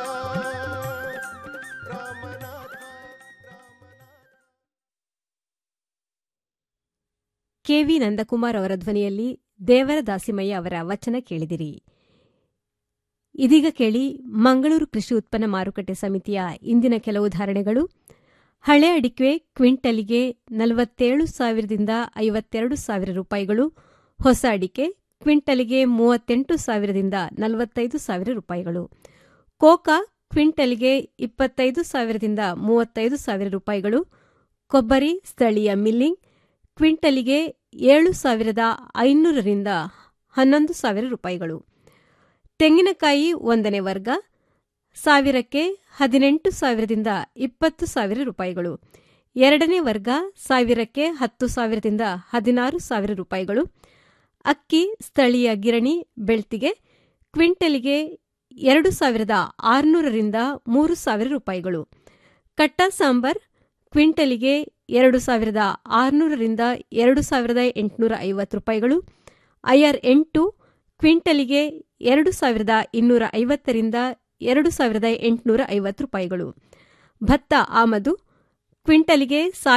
ಕೆವಿ ನಂದಕುಮಾರ್ ಅವರ ಧ್ವನಿಯಲ್ಲಿ ದೇವರ ದಾಸಿಮಯ್ಯ ಅವರ ವಚನ ಕೇಳಿದಿರಿ ಇದೀಗ ಕೇಳಿ ಮಂಗಳೂರು ಕೃಷಿ ಉತ್ಪನ್ನ ಮಾರುಕಟ್ಟೆ ಸಮಿತಿಯ ಇಂದಿನ ಕೆಲವು ಧಾರಣೆಗಳು ಹಳೆ ಅಡಿಕೆ ಕ್ವಿಂಟಲ್ಗೆ ನಲವತ್ತೇಳು ಸಾವಿರದಿಂದ ಐವತ್ತೆರಡು ಸಾವಿರ ರೂಪಾಯಿಗಳು ಹೊಸ ಅಡಿಕೆ ಕ್ವಿಂಟಲ್ಗೆ ಮೂವತ್ತೆಂಟು ಸಾವಿರದಿಂದ ನಲವತ್ತೈದು ಸಾವಿರ ರೂಪಾಯಿಗಳು ಕೋಕಾ ಕ್ವಿಂಟಲ್ಗೆ ಇಪ್ಪತ್ತೈದು ಸಾವಿರದಿಂದ ಮೂವತ್ತೈದು ಸಾವಿರ ರೂಪಾಯಿಗಳು ಕೊಬ್ಬರಿ ಸ್ಥಳೀಯ ಮಿಲ್ಲಿಂಗ್ ಕ್ವಿಂಟಲಿಗೆ ಏಳು ಸಾವಿರದ ಐನೂರರಿಂದ ಹನ್ನೊಂದು ಸಾವಿರ ರೂಪಾಯಿಗಳು ತೆಂಗಿನಕಾಯಿ ಒಂದನೇ ವರ್ಗ ಸಾವಿರಕ್ಕೆ ಹದಿನೆಂಟು ಸಾವಿರದಿಂದ ಇಪ್ಪತ್ತು ಸಾವಿರ ರೂಪಾಯಿಗಳು ಎರಡನೇ ವರ್ಗ ಸಾವಿರಕ್ಕೆ ಹತ್ತು ಸಾವಿರದಿಂದ ಹದಿನಾರು ಸಾವಿರ ರೂಪಾಯಿಗಳು ಅಕ್ಕಿ ಸ್ಥಳೀಯ ಗಿರಣಿ ಬೆಳ್ತಿಗೆ ಕ್ವಿಂಟಲಿಗೆ ಎರಡು ಸಾವಿರದ ಆರುನೂರರಿಂದ ಮೂರು ಸಾವಿರ ರೂಪಾಯಿಗಳು ಕಟ್ಟ ಸಾಂಬಾರ್ ಕ್ವಿಂಟಲಿಗೆ ಎರಡು ಸಾವಿರದ ಆರುನೂರರಿಂದ ಎರಡು ಸಾವಿರದ ಎಂಟುನೂರ ಐವತ್ತು ರೂಪಾಯಿಗಳು ಐಆರ್ ಎಂಟು ಕ್ವಿಂಟಲಿಗೆ ಎರಡು ಸಾವಿರದ ಇನ್ನೂರ ಐವತ್ತರಿಂದ ಎರಡು ಸಾವಿರದ ಎಂಟುನೂರ ಐವತ್ತು ರೂಪಾಯಿಗಳು ಭತ್ತ ಆಮದು ಕ್ವಿಂಟಲಿಗೆ